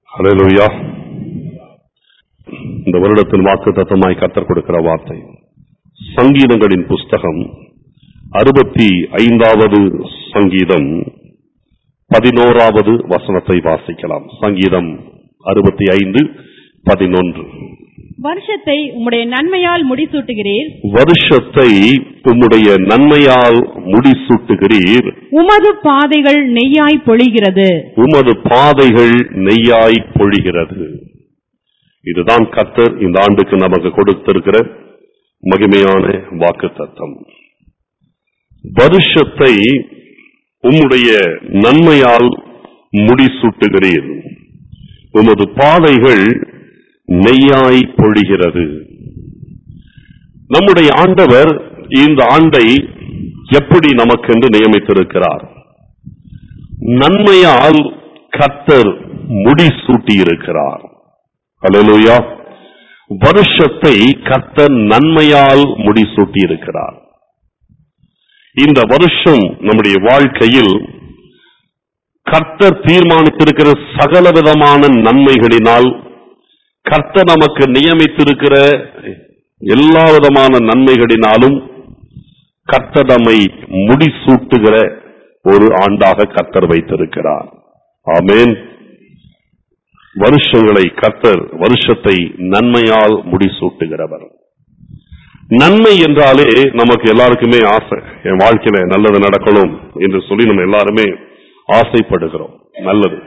ஹalleluya இந்த வருடத்தின் வாக்கு தத்தமாய் கத்தர் கொடுக்கிற வார்த்தை சங்கீதங்களின் புஸ்தகம் அறுபத்தி ஐந்தாவது சங்கீதம் பதினோராவது வசனத்தை வாசிக்கலாம் சங்கீதம் அறுபத்தி ஐந்து பதினொன்று வருஷத்தை உம்முடைய நன்மையால் முடிசூட்டுகிறீர் வருஷத்தை உம்முடைய நன்மையால் முடிசூட்டுகிறீர் உமது பாதைகள் நெய்யாய் பொழிகிறது உமது பாதைகள் நெய்யாய் பொழிகிறது இதுதான் கத்தர் இந்த ஆண்டுக்கு நமக்கு கொடுத்திருக்கிற மகிமையான வாக்கு தத்தம் வருஷத்தை உம்முடைய நன்மையால் முடிசூட்டுகிறீர் உமது பாதைகள் நெய்யாய் பொழிகிறது நம்முடைய ஆண்டவர் இந்த ஆண்டை எப்படி நமக்கென்று நியமித்திருக்கிறார் நன்மையால் கத்தர் முடிசூட்டியிருக்கிறார் அல்லேலூயா வருஷத்தை கத்தர் நன்மையால் முடிசூட்டியிருக்கிறார் இந்த வருஷம் நம்முடைய வாழ்க்கையில் கர்த்தர் தீர்மானித்திருக்கிற சகல விதமான நன்மைகளினால் கர்த்தர் நமக்கு நியமித்திருக்கிற எல்லா விதமான நன்மைகளினாலும் கர்த்தர் நம்மை முடிசூட்டுகிற ஒரு ஆண்டாக கர்த்தர் வைத்திருக்கிறார் ஆமென் வருஷங்களை கர்த்தர் வருஷத்தை நன்மையால் முடிசூட்டுகிறவர் நன்மை என்றாலே நமக்கு எல்லாருக்குமே ஆசை என் வாழ்க்கையில நல்லது நடக்கணும் என்று சொல்லி நம்ம எல்லாருமே ஆசைப்படுகிறோம் நல்லது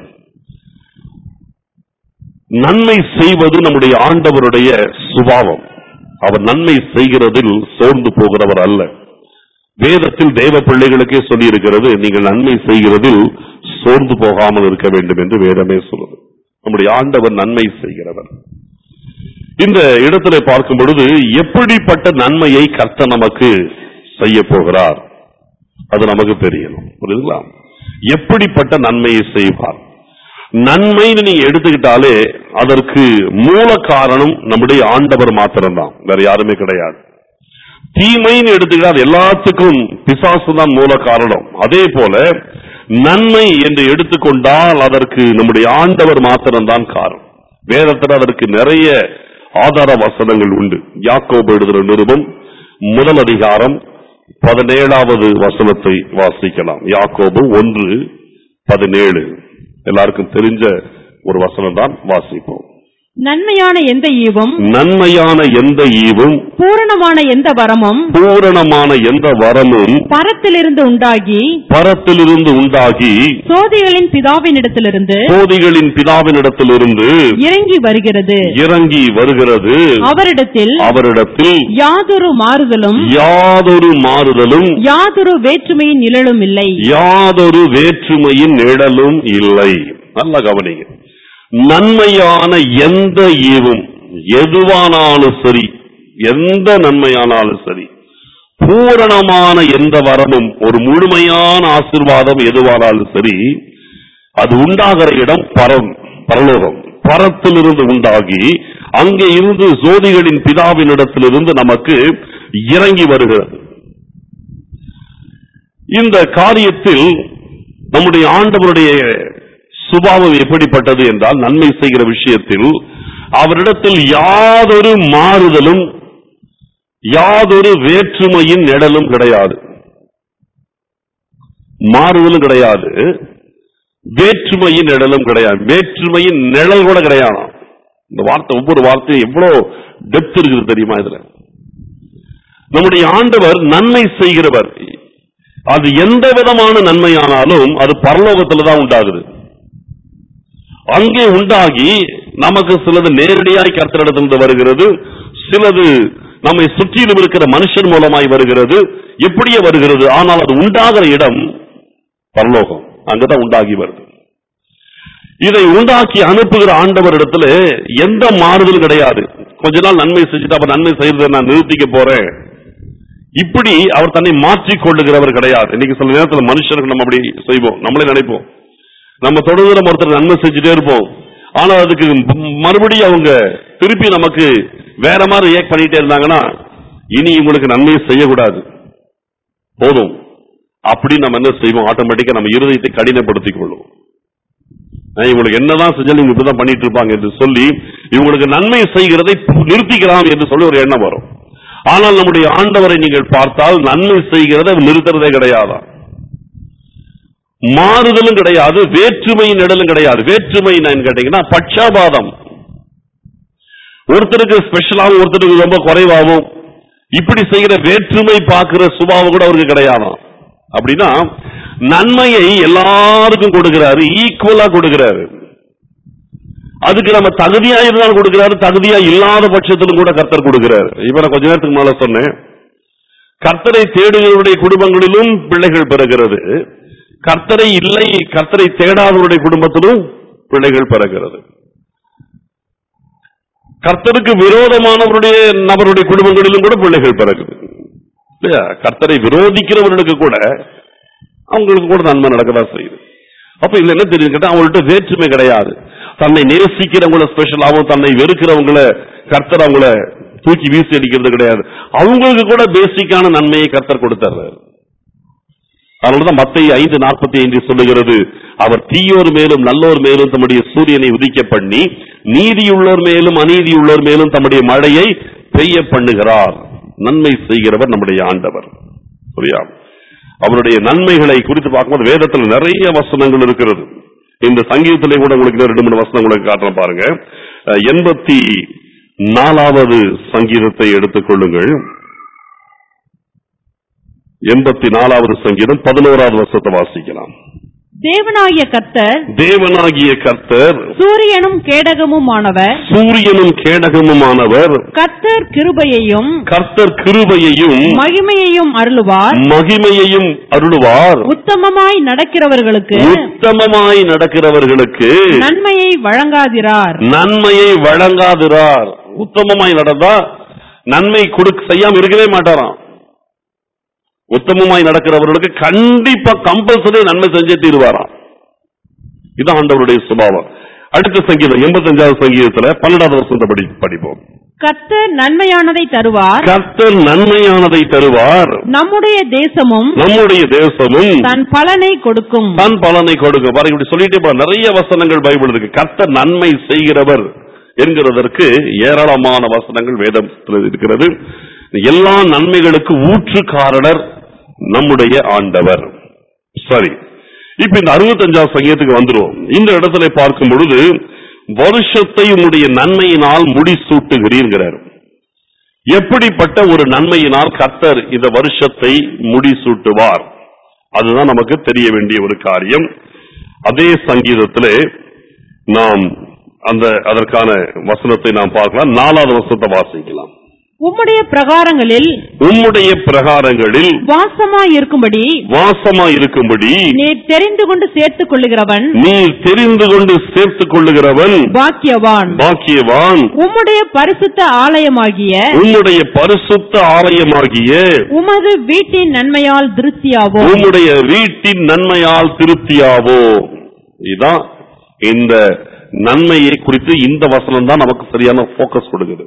நன்மை செய்வது நம்முடைய ஆண்டவருடைய சுபாவம் அவர் நன்மை செய்கிறதில் சோர்ந்து போகிறவர் அல்ல வேதத்தில் தேவ பிள்ளைகளுக்கே சொல்லி இருக்கிறது நீங்கள் நன்மை செய்கிறதில் சோர்ந்து போகாமல் இருக்க வேண்டும் என்று வேதமே சொல்லுது நம்முடைய ஆண்டவர் நன்மை செய்கிறவர் இந்த இடத்துல பார்க்கும் பொழுது எப்படிப்பட்ட நன்மையை கர்த்தர் நமக்கு செய்ய போகிறார் அது நமக்கு தெரியணும் புரியுதுங்களா எப்படிப்பட்ட நன்மையை செய்வார் நன்மைன்னு நீங்க எடுத்துக்கிட்டாலே அதற்கு மூல காரணம் நம்முடைய ஆண்டவர் மாத்திரம்தான் வேற யாருமே கிடையாது தீமைன்னு எடுத்துக்கிட்டா அது எல்லாத்துக்கும் பிசாசு தான் மூல காரணம் அதே போல நன்மை என்று எடுத்துக்கொண்டால் அதற்கு நம்முடைய ஆண்டவர் மாத்திரம்தான் காரணம் வேதத்தில் அதற்கு நிறைய ஆதார வசனங்கள் உண்டு யாக்கோபு எழுதுகிற நிருபம் முதல் அதிகாரம் பதினேழாவது வசனத்தை வாசிக்கலாம் யாக்கோபு ஒன்று பதினேழு எல்லாருக்கும் தெரிஞ்ச ஒரு வசனம் தான் வாசிப்போம் நன்மையான எந்த ஈவும் நன்மையான எந்த ஈவும் பூரணமான எந்த வரமும் பூரணமான எந்த வரமும் பரத்திலிருந்து உண்டாகி பரத்திலிருந்து உண்டாகி சோதிகளின் பிதாவினிடத்திலிருந்து சோதிகளின் பிதாவினிடத்திலிருந்து இறங்கி வருகிறது இறங்கி வருகிறது அவரிடத்தில் அவரிடத்தில் யாதொரு மாறுதலும் யாதொரு மாறுதலும் யாதொரு வேற்றுமையின் நிழலும் இல்லை யாதொரு வேற்றுமையின் நிழலும் இல்லை நல்ல கவனிங்க நன்மையான எந்த ஈவும் எதுவானாலும் சரி எந்த நன்மையானாலும் சரி பூரணமான எந்த வரமும் ஒரு முழுமையான ஆசீர்வாதம் எதுவானாலும் சரி அது உண்டாகிற இடம் பரம் பரலோகம் பரத்திலிருந்து உண்டாகி அங்கே இருந்து ஜோதிகளின் பிதாவினிடத்திலிருந்து நமக்கு இறங்கி வருகிறது இந்த காரியத்தில் நம்முடைய ஆண்டவருடைய சுபாவம் எப்படிப்பட்டது என்றால் நன்மை செய்கிற விஷயத்தில் அவரிடத்தில் யாதொரு மாறுதலும் யாதொரு வேற்றுமையின் நிழலும் கிடையாது மாறுதலும் கிடையாது வேற்றுமையின் நிழலும் கிடையாது வேற்றுமையின் நிழல் கூட கிடையாது இந்த வார்த்தை ஒவ்வொரு வார்த்தையும் எவ்வளவு டெப்த் இருக்குது தெரியுமா இதுல நம்முடைய ஆண்டவர் நன்மை செய்கிறவர் அது எந்த விதமான நன்மையானாலும் அது பரலோகத்துல தான் உண்டாகுது அங்கே உண்டாகி நமக்கு சிலது நேரடியாய் கர்த்தரிடத்திலிருந்து வருகிறது சிலது நம்மை சுற்றிலும் இருக்கிற மனுஷன் மூலமாய் வருகிறது எப்படியே வருகிறது ஆனால் அது உண்டாகிற இடம் பரலோகம் அங்கதான் உண்டாகி வருது இதை உண்டாக்கி அனுப்புகிற ஆண்டவரிடத்துல எந்த மாறுதலும் கிடையாது கொஞ்ச நாள் நன்மை செஞ்சுட்டு அப்ப நன்மை செய்யறதை நான் நிறுத்திக்க போறேன் இப்படி அவர் தன்னை மாற்றிக் கொள்ளுகிறவர் கிடையாது இன்னைக்கு சில நேரத்தில் மனுஷருக்கு நம்ம அப்படி செய்வோம் நம்மளே நினைப்போம் நம்ம தொடர்ந்து ஒருத்தர் நன்மை செஞ்சுட்டே இருப்போம் ஆனா அதுக்கு ம- மறுபடியும் அவங்க திருப்பி நமக்கு வேற மாதிரி ரியாக்ட் பண்ணிட்டே இருந்தாங்கன்னா இனி இவங்களுக்கு நன்மையை செய்யக்கூடாது போதும் அப்படி நம்ம என்ன செய்வோம் ஆட்டோமேட்டிக்கா நம்ம இருதயத்தை கடினப்படுத்திக் கொள்ளுவோம் அஹ் இவங்களுக்கு என்னதான் செஞ்சாலும் இவங்க இப்படிதான் பண்ணிட்டு இருப்பாங்க என்று சொல்லி இவங்களுக்கு நன்மை செய்கிறதை நிறுத்திக்கலாம் என்று சொல்லி ஒரு எண்ணம் வரும் ஆனால் நம்முடைய ஆண்டவரை நீங்கள் பார்த்தால் நன்மை செய்கிறதை அவர் நிறுத்துறதே கிடையாதான் மாறுதலும் கிடையாது வேற்றுமை நிழலும் கிடையாது வேற்றுமை என்னன்னு கேட்டீங்கன்னா பட்சாபாதம் ஒருத்தருக்கு ஸ்பெஷலாகவும் ஒருத்தருக்கு ரொம்ப குறைவாகவும் இப்படி செய்கிற வேற்றுமை பார்க்கிற சுபாவம் கூட அவருக்கு கிடையாதாம் அப்படின்னா நன்மையை எல்லாருக்கும் கொடுக்கிறாரு ஈக்குவலா கொடுக்கிறாரு அதுக்கு நம்ம தகுதியா இருந்தாலும் கொடுக்கிறாரு தகுதியா இல்லாத பட்சத்திலும் கூட கர்த்தர் கொடுக்கிறாரு இப்ப நான் கொஞ்ச நேரத்துக்கு மேல சொன்னேன் கர்த்தரை தேடுகிறவருடைய குடும்பங்களிலும் பிள்ளைகள் பிறக்கிறது கர்த்தரை இல்லை கர்த்தரை தேடாதவருடைய குடும்பத்திலும் பிள்ளைகள் பிறக்கிறது கர்த்தருக்கு விரோதமானவருடைய நபருடைய குடும்பங்களிலும் கூட பிள்ளைகள் பிறகுது இல்லையா கர்த்தரை விரோதிக்கிறவர்களுக்கு கூட அவங்களுக்கு கூட நன்மை நடக்கதான் செய்யுது அப்ப இதுல என்ன தெரியுது கேட்டா அவங்கள்ட்ட வேற்றுமை கிடையாது தன்னை நேசிக்கிறவங்கள ஸ்பெஷலாகவும் தன்னை வெறுக்கிறவங்கள கர்த்தர் அவங்கள தூக்கி வீசி அடிக்கிறது கிடையாது அவங்களுக்கு கூட பேசிக்கான நன்மையை கர்த்தர் கொடுத்தாரு அதனாலதான் மத்திய ஐந்து நாற்பத்தி ஐந்து சொல்லுகிறது அவர் தீயோர் மேலும் நல்லோர் மேலும் தம்முடைய சூரியனை உதிக்க பண்ணி நீதியுள்ளோர் மேலும் அநீதியுள்ளோர் மேலும் தம்முடைய மழையை பெய்ய பண்ணுகிறார் நன்மை செய்கிறவர் நம்முடைய ஆண்டவர் சரியா அவருடைய நன்மைகளை குறித்து பார்க்கும்போது வேதத்தில் நிறைய வசனங்கள் இருக்கிறது இந்த சங்கீதத்திலே கூட உங்களுக்கு இன்னும் ரெண்டு மூணு வசனம் உங்களுக்கு காட்டுறேன் பாருங்க அஹ், எண்பத்தி நாலாவது சங்கீதத்தை எடுத்துக்கொள்ளுங்கள் எண்பத்தி நாலாவது சங்கீதம் பதினோராவது வருஷத்தை வாசிக்கலாம் தேவனாகிய கர்த்தர் தேவனாகிய கர்த்தர் சூரியனும் கேடகமுமானவர் சூரியனும் கேடகமுமானவர் கர்த்தர் கிருபையையும் கர்த்தர் கிருபையையும் மகிமையையும் அருளுவார் மகிமையையும் அருளுவார் உத்தமமாய் நடக்கிறவர்களுக்கு உத்தமமாய் நடக்கிறவர்களுக்கு நன்மையை வழங்காதிரார் நன்மையை வழங்காதிரார் உத்தமமாய் நடந்தா நன்மை கொடுக்க செய்யாம இருக்கவே மாட்டாராம் உத்தமமாய் நடக்கிறவர்களுக்கு கண்டிப்பா கம்பல்சரி நன்மை செஞ்சே தீருவாராம் இது ஆண்டவருடைய சுபாவம் அடுத்த சங்கீதம் எண்பத்தஞ்சாவது சங்கீதத்துல பன்னெண்டாவது வருஷத்தை படி படிப்போம் கர்த்தர் நன்மையானதை தருவார் கர்த்தர் நன்மையானதை தருவார் நம்முடைய தேசமும் நம்முடைய தேசமும் தன் பலனை கொடுக்கும் தன் பலனை கொடுக்கும் பாருங்க இப்படி சொல்லிட்டே போற நிறைய வசனங்கள் பைபிள் இருக்கு கர்த்தர் நன்மை செய்கிறவர் என்கிறதற்கு ஏராளமான வசனங்கள் வேதத்தில் இருக்கிறது எல்லா நன்மைகளுக்கு ஊற்றுக்காரனர் நம்முடைய ஆண்டவர் சரி இப்ப இந்த அறுபத்தஞ்சாவது சங்கீதத்துக்கு வந்துருவோம் இந்த இடத்துல பார்க்கும் பொழுது வருஷத்தை உன்னுடைய நன்மையினால் முடிசூட்டுகிறீர்கள் எப்படிப்பட்ட ஒரு நன்மையினால் கர்த்தர் இந்த வருஷத்தை முடிசூட்டுவார் அதுதான் நமக்கு தெரிய வேண்டிய ஒரு காரியம் அதே சங்கீதத்திலே நாம் அந்த அதற்கான வசனத்தை நாம் பார்க்கலாம் நாலாவது வசனத்தை வாசிக்கலாம் உம்முடைய பிரகாரங்களில் உம்முடைய பிரகாரங்களில் வாசமாய் இருக்கும்படி வாசமாய் இருக்கும்படி நீர் தெரிந்து கொண்டு சேர்த்துக் கொள்ளுகிறவன் நீ தெரிந்து கொண்டு சேர்த்துக் கொள்ளுகிறவன் பாக்கியவான் பாக்கியவான் உம்முடைய பரிசுத்த ஆலயமாகிய உம்முடைய பரிசுத்த ஆலயமாகிய உமது வீட்டின் நன்மையால் திருப்தியாவோம் உம்முடைய வீட்டின் நன்மையால் திருப்தியாவோ இதுதான் இந்த நன்மையை குறித்து இந்த வசனம் தான் நமக்கு சரியான போக்கஸ் கொடுக்குது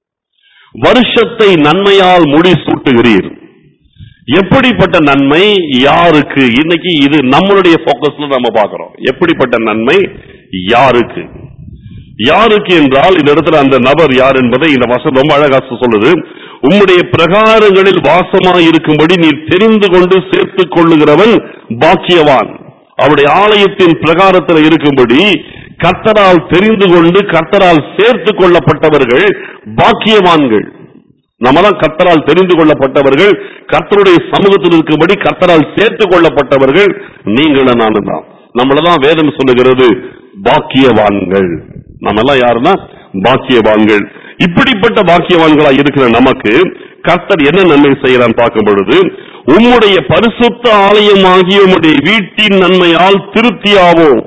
வருஷத்தை நன்மையால் முடிசூட்டுகிறீர் எப்படிப்பட்ட நன்மை யாருக்கு இன்னைக்கு இது நம்மளுடைய போக்கஸ்ல நம்ம பார்க்கிறோம் எப்படிப்பட்ட நன்மை யாருக்கு யாருக்கு என்றால் இந்த இடத்துல அந்த நபர் யார் என்பதை இந்த வசனம் ரொம்ப அழகா சொல்லுது உம்முடைய பிரகாரங்களில் வாசமாய் இருக்கும்படி நீ தெரிந்து கொண்டு சேர்த்துக் கொள்ளுகிறவன் பாக்கியவான் அவருடைய ஆலயத்தின் பிரகாரத்தில் இருக்கும்படி கர்த்தரால் தெரிந்து கொண்டு கர்த்தரால் சேர்த்துக் கொள்ளப்பட்டவர்கள் பாக்கியவான்கள் நம்ம தான் கர்த்தரால் தெரிந்து கொள்ளப்பட்டவர்கள் கர்த்தருடைய சமூகத்தில் இருக்கும்படி கர்த்தரால் சேர்த்துக் கொள்ளப்பட்டவர்கள் நீங்களும் நானும் தான் நம்மளதான் வேதம் சொல்லுகிறது பாக்கியவான்கள் நம்ம எல்லாம் யாருன்னா பாக்கியவான்கள் இப்படிப்பட்ட பாக்கியவான்களா இருக்கிற நமக்கு கர்த்தர் என்ன நன்மை செய்யறான்னு பார்க்கும் பொழுது உம்முடைய பரிசுத்த ஆலயமாகிய உம்முடைய வீட்டின் நன்மையால் திருப்தியாவோம்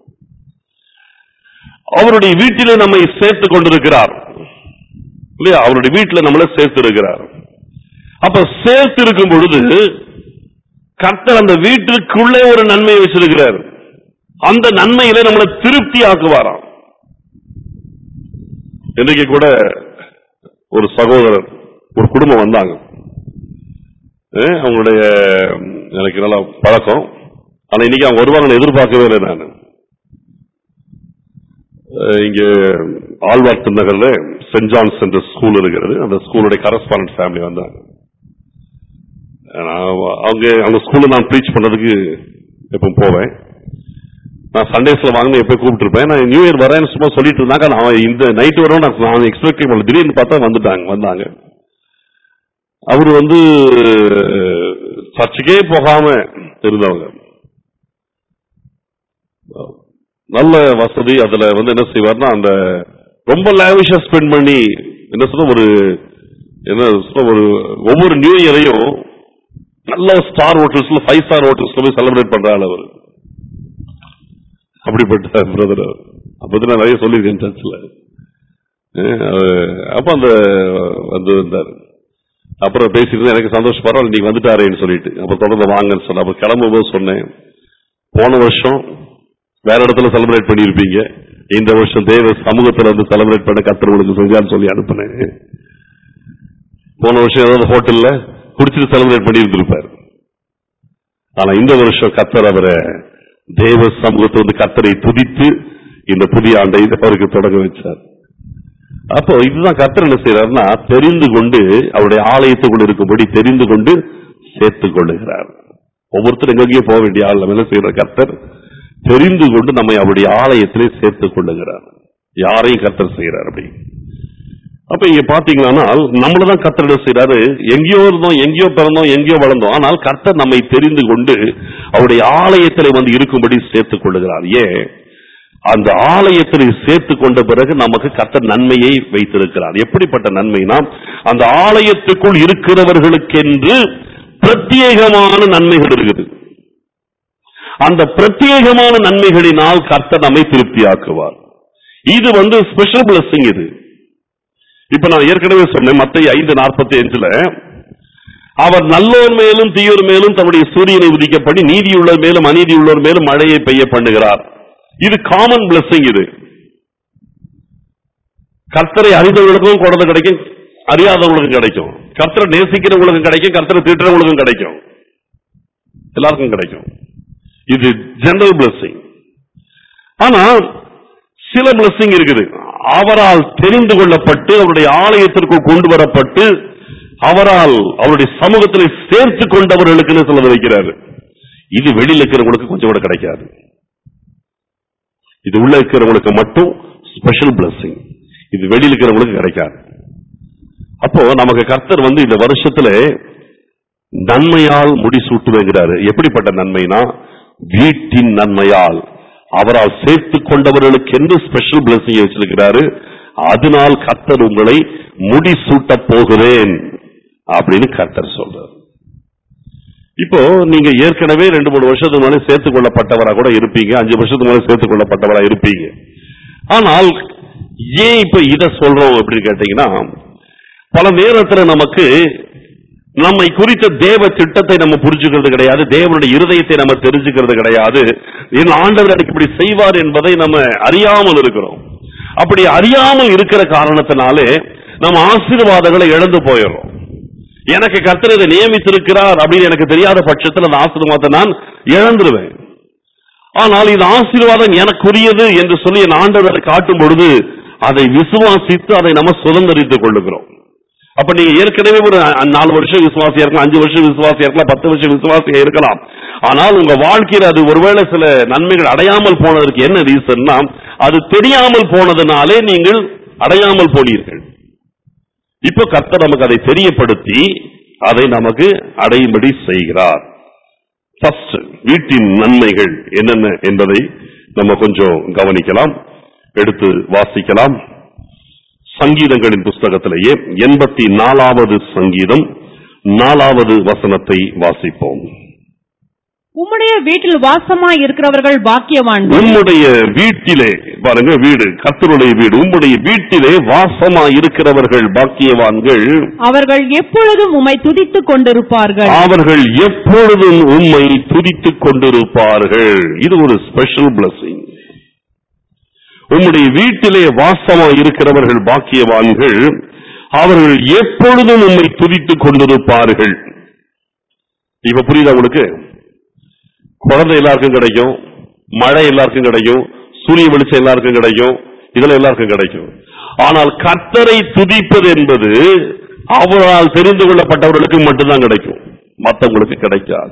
அவருடைய வீட்டிலே நம்மை சேர்த்துக் கொண்டிருக்கிறார் இல்லையா அவருடைய வீட்டில் நம்மளை சேர்த்து இருக்கிறார் அப்ப சேர்த்து இருக்கும் பொழுது கர்த்தர் அந்த வீட்டிற்குள்ளே ஒரு நன்மையை வச்சிருக்கிறார் அந்த நன்மையில நம்மளை திருப்தி ஆக்குவாராம் இன்றைக்கு கூட ஒரு சகோதரர் ஒரு குடும்பம் வந்தாங்க அஹ் அவங்களுடைய எனக்கு நல்லா பழக்கம் ஆனா இன்னைக்கு அவங்க வருவாங்கன்னு எதிர்பார்க்கவே இல்லை நான் அஹ், இங்க ஆழ்வார்த்து நகர்ல சென்ட் ஜான்ஸ் என்ற ஸ்கூல் இருக்கிறது அந்த ஸ்கூலுடைய கரஸ்பாண்டன்ட் ஃபேமிலி வந்தாங்க நான் அவங்க அந்த ஸ்கூல்ல நான் ப்ரீச் பண்ணதுக்கு எப்பவும் போவேன் நான் சண்டேஸ்ல வாங்க எப்போ கூப்பிட்டுருப்பேன் நான் நியூ இயர் வரேன்னு சும்மா சொல்லிட்டு இருந்தாங்க நான் இந்த நைட் வரும் நான் நான் எக்ஸ்பெக்ட் பண்ணல திடீர்னு பார்த்தா வந்துட்டாங்க வந்தாங்க அவர் வந்து சர்ச்சுக்கே போகாம இருந்தவங்க நல்ல வசதி அதுல வந்து என்ன செய்வார்னா அந்த ரொம்ப லேவிஷா ஸ்பெண்ட் பண்ணி என்ன சொல்ற ஒரு என்ன சொல்ற ஒரு ஒவ்வொரு நியூ இயரையும் நல்ல ஸ்டார் ஹோட்டல்ஸ்ல ஃபைவ் ஸ்டார் ஹோட்டல்ஸ்ல போய் செலிப்ரேட் பண்றாள் அவர் அப்படிப்பட்ட பிரதர் அப்படி நான் நிறைய சொல்லியிருக்கேன் சர்ச்சில் அப்ப அந்த வந்து இருந்தார் அப்புறம் பேசிட்டு எனக்கு சந்தோஷம் பரவாயில்ல நீங்க வந்துட்டாரேன்னு சொல்லிட்டு அப்ப தொடர்ந்து வாங்கன்னு சொன்ன அப்ப கிளம்பும்போது சொன்னேன் போன வருஷம் வேற இடத்துல செலிப்ரேட் பண்ணியிருப்பீங்க இந்த வருஷம் தேவ சமூகத்துல வந்து செலிப்ரேட் பண்ண கத்தர் உங்களுக்கு செஞ்சான்னு சொல்லி அனுப்புனேன் போன வருஷம் ஏதாவது ஹோட்டல்ல குடிச்சிட்டு செலிப்ரேட் பண்ணி இருந்திருப்பார் ஆனா இந்த வருஷம் கத்தர் அவரை தேவ சமூகத்தை வந்து கத்தரை துதித்து இந்த புதிய ஆண்டை அவருக்கு தொடங்க வச்சார் அப்போ இதுதான் கத்தர் என்ன செய்யறாருன்னா தெரிந்து கொண்டு அவருடைய ஆலயத்துக்குள் இருக்கும்படி தெரிந்து கொண்டு சேர்த்துக் கொள்ளுகிறார் ஒவ்வொருத்தரும் எங்கெங்கேயோ போக வேண்டிய ஆள் நம்ம என்ன செய்யற கத்தர் தெரிந்து கொண்டு நம்மை அவருடைய ஆலயத்திலே சேர்த்துக் கொள்ளுகிறார் யாரையும் கத்தர் செய்யறார் அப்படி அப்ப இங்க பாத்தீங்கன்னா நம்மளதான் கர்த்தர் என்ன செய்யறாரு எங்கேயோ இருந்தோம் எங்கேயோ பிறந்தோம் எங்கேயோ வளர்ந்தோம் ஆனால் கர்த்தர் நம்மை தெரிந்து கொண்டு அவருடைய ஆலயத்தில் வந்து இருக்கும்படி சேர்த்துக் கொள்ளுகிறார் ஏன் அந்த ஆலயத்தில் சேர்த்துக் கொண்ட பிறகு நமக்கு கர்த்தர் நன்மையை வைத்திருக்கிறார் எப்படிப்பட்ட நன்மைனா அந்த ஆலயத்துக்குள் இருக்கிறவர்களுக்கென்று பிரத்யேகமான நன்மைகள் இருக்குது அந்த பிரத்யேகமான நன்மைகளினால் கர்த்தர் நம்மை திருப்தியாக்குவார் இது வந்து ஸ்பெஷல் blessing இது இப்ப நான் ஏற்கனவே சொன்னேன் மத்திய ஐந்து நாற்பத்தி அஞ்சுல அவர் நல்லோர் மேலும் தீயோர் மேலும் தம்முடைய சூரியனை உதிக்கப்படி நீதியுள்ளோர் மேலும் அநீதியுள்ளோர் மேலும் மழையை பெய்ய பண்ணுகிறார் இது காமன் blessing இது கர்த்தரை அறிந்தவர்களுக்கும் குழந்தை கிடைக்கும் அறியாதவங்களுக்கும் கிடைக்கும் கர்த்தரை நேசிக்கிறவங்களுக்கும் கிடைக்கும் கர்த்தரை திட்டுறவங்களுக்கும் கிடைக்கும் எல்லாருக்கும் கிடைக்கும் இது ஜெனரல் blessing ஆனா சில blessing இருக்குது அவரால் தெரிந்து கொள்ளப்பட்டு அவருடைய ஆலயத்திற்குள் கொண்டு வரப்பட்டு அவரால் அவருடைய சமூகத்தில் சேர்த்து கொண்டவர்களுக்குன்னு சிலது வைக்கிறாரு இது வெளியில இருக்கிறவங்களுக்கு கொஞ்சம் கூட கிடைக்காது இது உள்ள இருக்கிறவங்களுக்கு மட்டும் ஸ்பெஷல் blessing இது வெளியில இருக்கிறவங்களுக்கு கிடைக்காது அப்போ நமக்கு கர்த்தர் வந்து இந்த வருஷத்துல நன்மையால் முடிசூட்டுவேங்கிறாரு எப்படிப்பட்ட நன்மைனா வீட்டின் நன்மையால் அவரால் சேர்த்துக் கொண்டவர்களுக்கு என்று ஸ்பெஷல் பிளஸிங் வச்சிருக்கிறாரு அதனால் கர்த்தர் உங்களை முடிசூட்ட போகிறேன் அப்படின்னு கர்த்தர் சொல்றார் இப்போ நீங்க ஏற்கனவே ரெண்டு மூணு வருஷத்துக்கு முன்னாடி சேர்த்துக் கொள்ளப்பட்டவரா கூட இருப்பீங்க அஞ்சு வருஷத்துக்கு முன்னாடி சேர்த்துக் கொள்ளப்பட்டவரா இருப்பீங்க ஆனால் ஏன் இப்ப இத சொல்றோம் அப்படின்னு கேட்டீங்கன்னா பல நேரத்துல நமக்கு நம்மை குறித்த தேவ திட்டத்தை நம்ம புரிஞ்சுக்கிறது கிடையாது தேவனுடைய இருதயத்தை நம்ம தெரிஞ்சுக்கிறது கிடையாது என் ஆண்டவர் எனக்கு இப்படி செய்வார் என்பதை நம்ம அறியாமல் இருக்கிறோம் அப்படி அறியாமல் இருக்கிற காரணத்தினாலே நம்ம ஆசீர்வாதங்களை இழந்து போயிடுறோம் எனக்கு கர்த்தர் இதை நியமித்திருக்கிறார் அப்படின்னு எனக்கு தெரியாத பட்சத்தில் அந்த ஆசீர்வாதத்தை நான் இழந்துருவேன் ஆனால் இது ஆசீர்வாதம் எனக்குரியது என்று சொல்லி என் ஆண்டவர் அதை காட்டும் பொழுது அதை விசுவாசித்து அதை நம்ம சுதந்திரித்துக் கொள்ளுகிறோம் அப்ப நீங்க ஏற்கனவே ஒரு அ- நாலு வருஷம் விசுவாசியா இருக்கலாம் அஞ்சு வருஷம் விசுவாசியா இருக்கலாம் பத்து வருஷம் விசுவாசியா இருக்கலாம் ஆனால் உங்க வாழ்க்கையில அது ஒருவேளை சில நன்மைகள் அடையாமல் போனதற்கு என்ன ரீசன்னா அது தெரியாமல் போனதுனாலே நீங்கள் அடையாமல் போனீர்கள் இப்ப கர்த்தர் நமக்கு அதை தெரியப்படுத்தி அதை நமக்கு அடையும்படி செய்கிறார் ஃபர்ஸ்ட் வீட்டின் நன்மைகள் என்னென்ன என்பதை நம்ம கொஞ்சம் கவனிக்கலாம் எடுத்து வாசிக்கலாம் சங்கீதங்களின் புஸ்தகத்திலேயே எண்பத்தி நாலாவது சங்கீதம் நாலாவது வசனத்தை வாசிப்போம் உம்முடைய வீட்டில் வாசமாய் இருக்கிறவர்கள் பாக்கியவான்கள் உம்முடைய வீட்டிலே பாருங்க வீடு கர்த்தருடைய வீடு உம்முடைய வீட்டிலே வாசமா இருக்கிறவர்கள் பாக்கியவான்கள் அவர்கள் எப்பொழுதும் உம்மை துதித்துக் கொண்டிருப்பார்கள் அவர்கள் எப்பொழுதும் உம்மை துதித்துக் கொண்டிருப்பார்கள் இது ஒரு ஸ்பெஷல் blessing உம்முடைய வீட்டிலே வாசமா இருக்கிறவர்கள் பாக்கியவான்கள் அவர்கள் எப்பொழுதும் உம்மை துதித்துக் கொண்டிருப்பார்கள் இப்ப புரியுதா உங்களுக்கு குழந்தை எல்லாருக்கும் கிடைக்கும் மழை எல்லாருக்கும் கிடைக்கும் சூரிய வெளிச்சம் எல்லாருக்கும் கிடைக்கும் இதுல எல்லாருக்கும் கிடைக்கும் ஆனால் கர்த்தரை துதிப்பது என்பது அவரால் தெரிந்து கொள்ளப்பட்டவர்களுக்கு மட்டும்தான் கிடைக்கும் மற்றவங்களுக்கு கிடைக்காது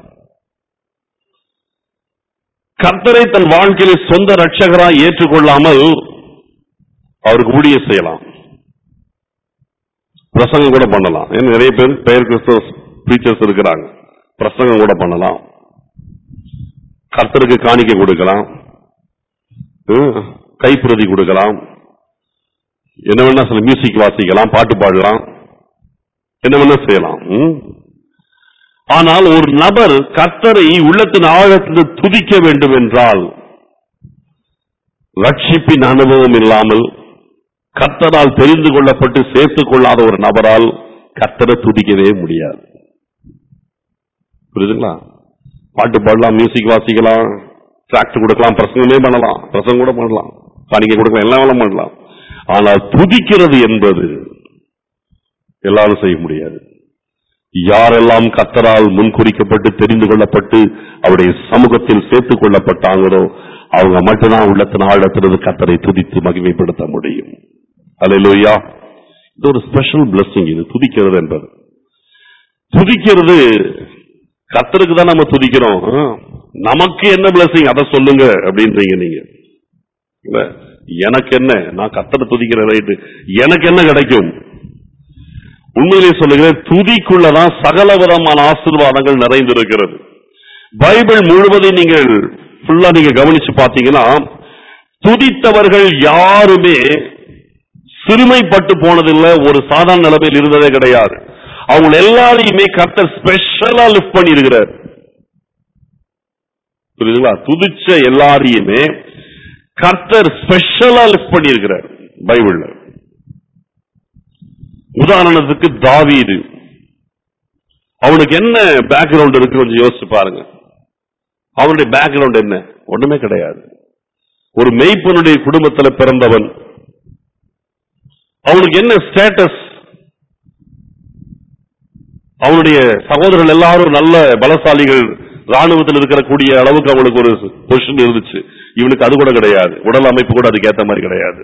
கர்த்தரை தன் வாழ்க்கையில சொந்த ரட்சகராய் ஏற்றுக்கொள்ளாமல் அவருக்கு ஊழிய செய்யலாம் பிரசங்கம் கூட பண்ணலாம் ஏன்னா நிறைய பேர் பெயர் கிறிஸ்தவ பிரீச்சர்ஸ் இருக்கிறாங்க பிரசங்கம் கூட பண்ணலாம் கர்த்தருக்கு காணிக்கை கொடுக்கலாம் ஹம், கைப்பிரதி கொடுக்கலாம் என்ன வேணா சில மியூசிக் வாசிக்கலாம் பாட்டு பாடலாம் என்ன வேணா செய்யலாம் ஹம். ஆனால் ஒரு நபர் கர்த்தரை உள்ளத்தின் ஆழத்தில் துதிக்க வேண்டும் என்றால் ரட்சிப்பின் அனுபவம் இல்லாமல் கர்த்தரால் தெரிந்து கொள்ளப்பட்டு சேர்த்துக் கொள்ளாத ஒரு நபரால் கர்த்தரை துதிக்கவே முடியாது புரியுதுங்களா பாட்டு பாடலாம் மியூசிக் வாசிக்கலாம் டிராக்டர் கொடுக்கலாம் பிரசங்கமே பண்ணலாம் பிரசங்கம் கூட பண்ணலாம் காணிக்கை கொடுக்கலாம் எல்லாம் வேலை பண்ணலாம் ஆனால் துதிக்கிறது என்பது எல்லாரும் செய்ய முடியாது யாரெல்லாம் கத்தரால் முன்குறிக்கப்பட்டு தெரிந்து கொள்ளப்பட்டு அவருடைய சமூகத்தில் சேர்த்துக் கொள்ளப்பட்டாங்களோ அவங்க மட்டும்தான் உள்ளத்தின் ஆழத்திலிருந்து கத்தரை துதித்து மகிமைப்படுத்த முடியும் அல்லேலூயா இது ஒரு ஸ்பெஷல் பிளஸிங் இது துதிக்கிறது என்பது துதிக்கிறது கத்தருக்கு தான் நம்ம துதிக்கிறோம் ஆ, நமக்கு என்ன பிளஸிங் அதை சொல்லுங்க அப்படின்றீங்க நீங்க இல்ல, எனக்கு என்ன நான் கத்தரை துதிக்கிற ரைட்டு எனக்கு என்ன கிடைக்கும் உண்மையிலே சொல்லுகிறேன் துதிக்குள்ளதான் சகல விதமான ஆசீர்வாதங்கள் நிறைந்திருக்கிறது பைபிள் முழுவதையும் நீங்கள் ஃபுல்லா நீங்க கவனிச்சு பார்த்தீங்கன்னா துதித்தவர்கள் யாருமே சிறுமைப்பட்டு போனதில்லை ஒரு சாதாரண நிலைமையில் இருந்ததே கிடையாது அவங்க எல்லாரையுமே கர்த்தர் ஸ்பெஷலா லிஃப்ட் பண்ணி இருக்கிறார் புரியுதுங்களா துதிச்ச எல்லாரையுமே கர்த்தர் ஸ்பெஷலா லிஃப்ட் பண்ணி இருக்கிறார் பைபிள்ல உதாரணத்துக்கு தாவீது அவனுக்கு என்ன பேக்ரவுண்ட் இருக்கு கொஞ்சம் யோசிச்சு பாருங்க அவனுடைய பேக்ரவுண்ட் என்ன ஒண்ணுமே கிடையாது ஒரு மெய்ப்பனுடைய குடும்பத்துல பிறந்தவன் அவனுக்கு என்ன ஸ்டேட்டஸ் அவனுடைய சகோதரர்கள் எல்லாரும் நல்ல பலசாலிகள் ராணுவத்தில் இருக்கிற கூடிய அளவுக்கு அவனுக்கு ஒரு பொசிஷன் இருந்துச்சு இவனுக்கு அது கூட கிடையாது உடல் அமைப்பு கூட அதுக்கு ஏத்த மாதிரி கிடையாது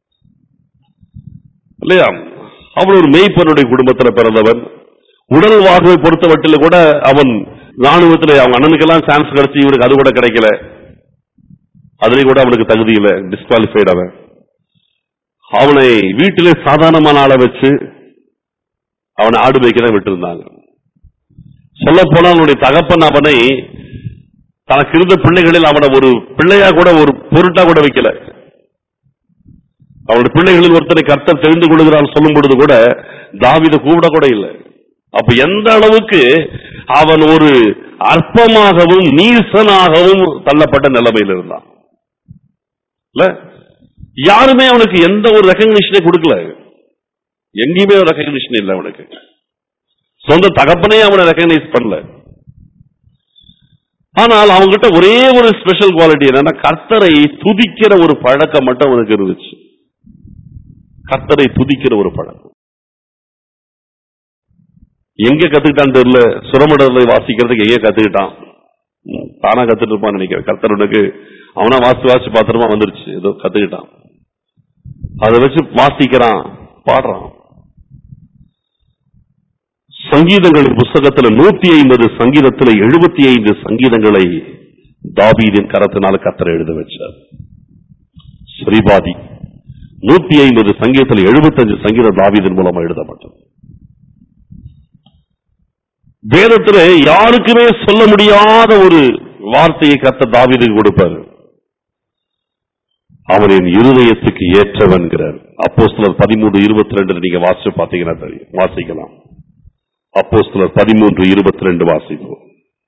இல்லையா அவன் ஒரு மெய்ப்பனுடைய குடும்பத்துல பிறந்தவன் உடல் வாழ்வை பொறுத்தவற்றில் கூட அவன் ராணுவத்தில் அவங்க அண்ணனுக்கெல்லாம் சான்ஸ் கிடைச்சு இவனுக்கு அது கூட கிடைக்கல அதுலயும் கூட அவனுக்கு தகுதி இல்லை டிஸ்குவாலிஃபைட் அவன் அவனை வீட்டிலே சாதாரணமான ஆளை வச்சு அவனை ஆடு மேய்க்க தான் விட்டிருந்தாங்க சொல்ல போனா அவனுடைய தகப்பன் அவனை தனக்கு இருந்த பிள்ளைகளில் அவனை ஒரு பிள்ளையா கூட ஒரு பொருட்டா கூட வைக்கல அவனுடைய பிள்ளைகளில் ஒருத்தனை கர்த்தர் தெரிந்து கொள்கிறான் சொல்லும் பொழுது கூட தாவித கூப்பிட கூட இல்லை அப்ப எந்த அளவுக்கு அவன் ஒரு அற்பமாகவும் நீசனாகவும் தள்ளப்பட்ட நிலைமையில் இருந்தான் இல்ல யாருமே அவனுக்கு எந்த ஒரு ரெக்கக்னிஷனே கொடுக்கல எங்கேயுமே ஒரு ரெக்கக்னிஷன் இல்லை அவனுக்கு சொந்த தகப்பனே அவனை ரெக்கக்னைஸ் பண்ணல ஆனால் அவங்ககிட்ட ஒரே ஒரு ஸ்பெஷல் குவாலிட்டி என்னன்னா கர்த்தரை துதிக்கிற ஒரு பழக்கம் மட்டும் அவனுக்கு இருந்துச்சு கர்த்தரை துதிக்கிற ஒரு பழக்கம் எங்க கத்துக்கிட்டான்னு தெரியல சுரமடலை வாசிக்கிறதுக்கு எங்க கத்துக்கிட்டான் ம், தானா கத்துட்டு இருப்பான்னு நினைக்கிறேன் கர்த்தரனுக்கு அவனா வாசி வாசி பாத்திரமா வந்துருச்சு ஏதோ கத்துக்கிட்டான் அதை வச்சு வாசிக்கிறான் பாடுறான் சங்கீதங்களின் புஸ்தகத்துல நூத்தி ஐம்பது சங்கீதத்துல எழுபத்தி ஐந்து சங்கீதங்களை தாபீதின் கரத்தினால கத்தரை எழுத வச்சார் ஸ்ரீபாதி நூத்தி ஐம்பது சங்கீதத்தில் எழுபத்தஞ்சு சங்கீதம் தாவீதின் மூலமா எழுதப்பட்டது வேதத்துல யாருக்குமே சொல்ல முடியாத ஒரு வார்த்தையை கத்த தாவீதுக்கு கொடுப்பாரு அவனின் இருதயத்துக்கு ஏற்றவன்கிறார் அப்போஸ்தலர் பதிமூன்று இருபத்தி ரெண்டு நீங்க வாசிச்சு பாத்தீங்கன்னா தெரியும் வாசிக்கலாம் அப்போஸ்தலர் பதிமூன்று இருபத்தி ரெண்டு வாசிப்போம்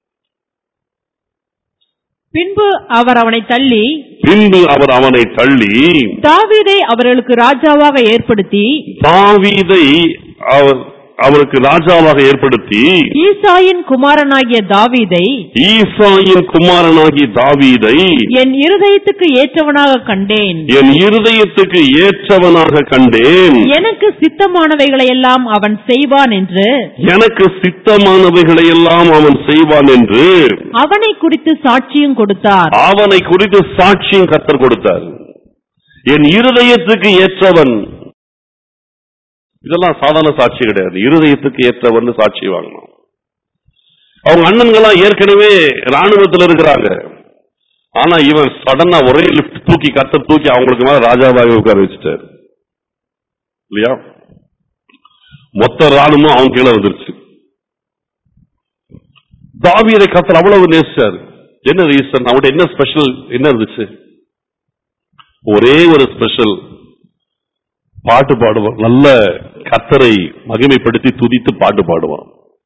பின்பு அவர் அவனை தள்ளி பின்பு அவர் அவனை தள்ளி தாவீதை அவர்களுக்கு ராஜாவாக ஏற்படுத்தி தாவீதை அவர் அவருக்கு ராஜாவாக ஏற்படுத்தி ஈசாயின் குமாரனாகிய தாவீதை ஈசாயின் குமாரனாகி தாவீதை என் இருதயத்துக்கு ஏற்றவனாக கண்டேன் என் இருதயத்துக்கு ஏற்றவனாக கண்டேன் எனக்கு சித்தமானவைகளை எல்லாம் அவன் செய்வான் என்று எனக்கு சித்தமானவைகளை எல்லாம் அவன் செய்வான் என்று அவனை குறித்து சாட்சியும் கொடுத்தார் அவனை குறித்து சாட்சியும் கத்தர் கொடுத்தார் என் இருதயத்துக்கு ஏற்றவன் இதெல்லாம் சாதாரண சாட்சி கிடையாது இருதயத்துக்கு ஏற்றவன் சாட்சி வாங்கணும் அவங்க அண்ணன்கள்லாம் ஏற்கனவே ராணுவத்தில் இருக்கிறாங்க ஆனா இவன் சடனா ஒரே லிப்ட் தூக்கி கத்த தூக்கி அவங்களுக்கு மேல ராஜாவாக உட்கார வச்சுட்டாரு இல்லையா மொத்த ராணுவம் அவன் கீழே வந்துருச்சு தாவீதை கத்தர் அவ்வளவு நேசிச்சாரு என்ன ரீசன் அவன்கிட்ட என்ன ஸ்பெஷல் என்ன இருந்துச்சு ஒரே ஒரு ஸ்பெஷல் பாட்டு பாடுவான் நல்ல கத்தரை மகிமைப்படுத்தி துதித்து பாட்டு பாடுவான்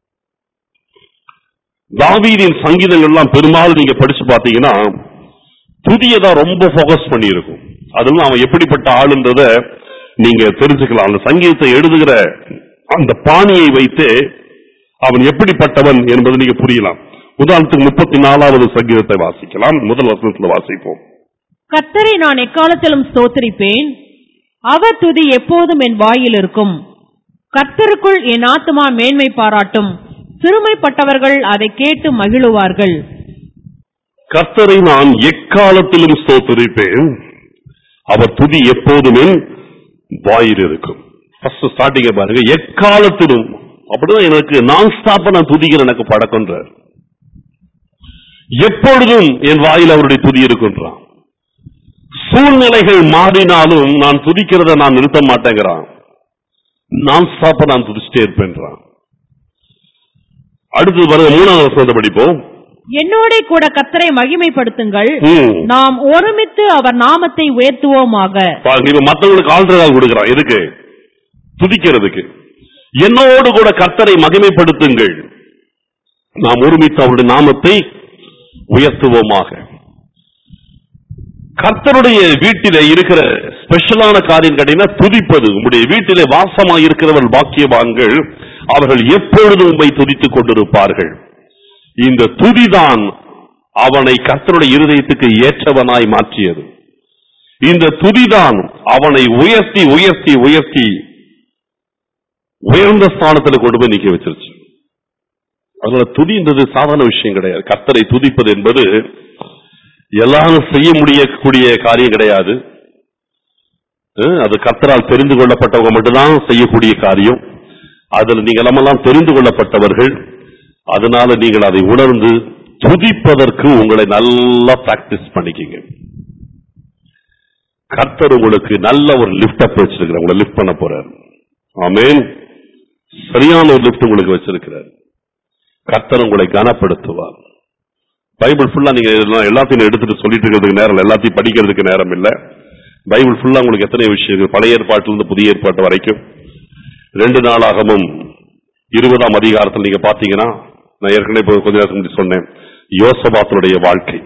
தாவீதின் சங்கீதங்கள் எல்லாம் பெரும்பாலும் நீங்க படிச்சு பார்த்தீங்கன்னா துதியை தான் ரொம்ப ஃபோக்கஸ் பண்ணி இருக்கும் அதெல்லாம் அவன் எப்படிப்பட்ட ஆளுன்றத நீங்க தெரிஞ்சுக்கலாம் அந்த சங்கீதத்தை எழுதுகிற அந்த பாணியை வைத்து அவன் எப்படிப்பட்டவன் என்பதை நீங்க புரியலாம் உதாரணத்துக்கு முப்பத்தி நாலாவது சங்கீதத்தை வாசிக்கலாம் முதல் வசனத்துல வாசிப்போம் கர்த்தரை நான் எக்காலத்திலும் ஸ்தோத்திரிப்பேன் அவர் துதி எப்போதும் என் வாயில் இருக்கும் கர்த்தருக்குள் என் ஆத்துமா மேன்மை பாராட்டும் சிறுமைப்பட்டவர்கள் அதை கேட்டு மகிழுவார்கள் கர்த்தரை நான் எக்காலத்திலும் ஸ்தோத்திரிப்பேன் அவர் துதி எப்போதுமே வாயில் இருக்கும் ஃபர்ஸ்ட் ஸ்டார்டிங்க பாருங்க எக்காலத்திலும் அப்படிதான் எனக்கு நான் ஸ்டாப்ப நான் துதிக்கிற எனக்கு பழக்கம்ன்றார் எப்பொழுதும் என் வாயில் அவருடைய துதி இருக்கின்றான் சூழ்நிலைகள் மாறினாலும் நான் துதிக்கிறத நான் நிறுத்த மாட்டேங்கிறான் நான் ஸ்டாப்ப நான் துதிச்சிட்டே இருப்பேன்றான் அடுத்தது பாருங்க மூணாவது வசனத்தை படிப்போம் என்னோட கூட கர்த்தரை மகிமைப்படுத்துங்கள் ம். நாம் ஒருமித்து அவர் நாமத்தை உயர்த்துவோமாக பாருங்க இப்ப மத்தவங்களுக்கு ஆல்டரால் கொடுக்கிறான் எதுக்கு துதிக்கிறதுக்கு என்னோடு கூட கர்த்தரை மகிமைப்படுத்துங்கள் நாம் ஒருமித்து அவருடைய நாமத்தை உயர்த்துவோமாக கர்த்தருடைய வீட்டிலே இருக்கிற ஸ்பெஷலான காரியம் கேட்டீங்கன்னா துதிப்பது உங்களுடைய வீட்டிலே வாசமாய் இருக்கிறவர்கள் பாக்கியவான்கள் அவர்கள் எப்பொழுதும் உம்மை துதித்துக் கொண்டிருப்பார்கள் இந்த துதிதான் அவனை கர்த்தருடைய இருதயத்துக்கு ஏற்றவனாய் மாற்றியது இந்த துதிதான் அவனை உயர்த்தி உயர்த்தி உயர்த்தி உயர்ந்த ஸ்தானத்துல கொண்டு போய் நிக்க வச்சிருச்சு அதனால துதின்றது சாதாரண விஷயம் கிடையாது கர்த்தரை துதிப்பது என்பது எல்லாரும் செய்ய முடியக்கூடிய காரியம் கிடையாது அஹ், அது கர்த்தரால் தெரிந்து கொள்ளப்பட்டவங்க மட்டும்தான் செய்யக்கூடிய காரியம் அதில் நீங்கள் நம்மெல்லாம் தெரிந்து கொள்ளப்பட்டவர்கள் அதனால நீங்கள் அதை உணர்ந்து துதிப்பதற்கு உங்களை நல்லா பிராக்டிஸ் பண்ணிக்கிங்க கர்த்தர் உங்களுக்கு நல்ல ஒரு லிஃப்ட் அப் வச்சிருக்கிறார் உங்களை லிஃப்ட் பண்ண போறார் ஆமென் சரியான ஒரு லிஃப்ட் உங்களுக்கு வச்சிருக்கிறார் கர்த்தர் உங்களை கனப்படுத்துவார் பைபிள் ஃபுல்லா நீங்க எல்லாம் எல்லாத்தையும் எடுத்துட்டு சொல்லிட்டு இருக்கிறதுக்கு நேரம் இல்ல. எல்லாத்தையும் படிக்கிறதுக்கு நேரம் இல்ல பைபிள் ஃபுல்லா உங்களுக்கு எத்தனை விஷயம் இருக்கு பழைய ஏற்பாட்டிலிருந்து இருந்து புதிய ஏற்பாட்டு வரைக்கும் ரெண்டு நாளாகவும் இருபதாம் அதிகாரத்தில் நீங்க பாத்தீங்கன்னா நான் ஏற்கனவே இப்போ கொஞ்ச நேரத்துக்கு முன்னாடி சொன்னேன் யோசபாத்தினுடைய வாழ்க்கை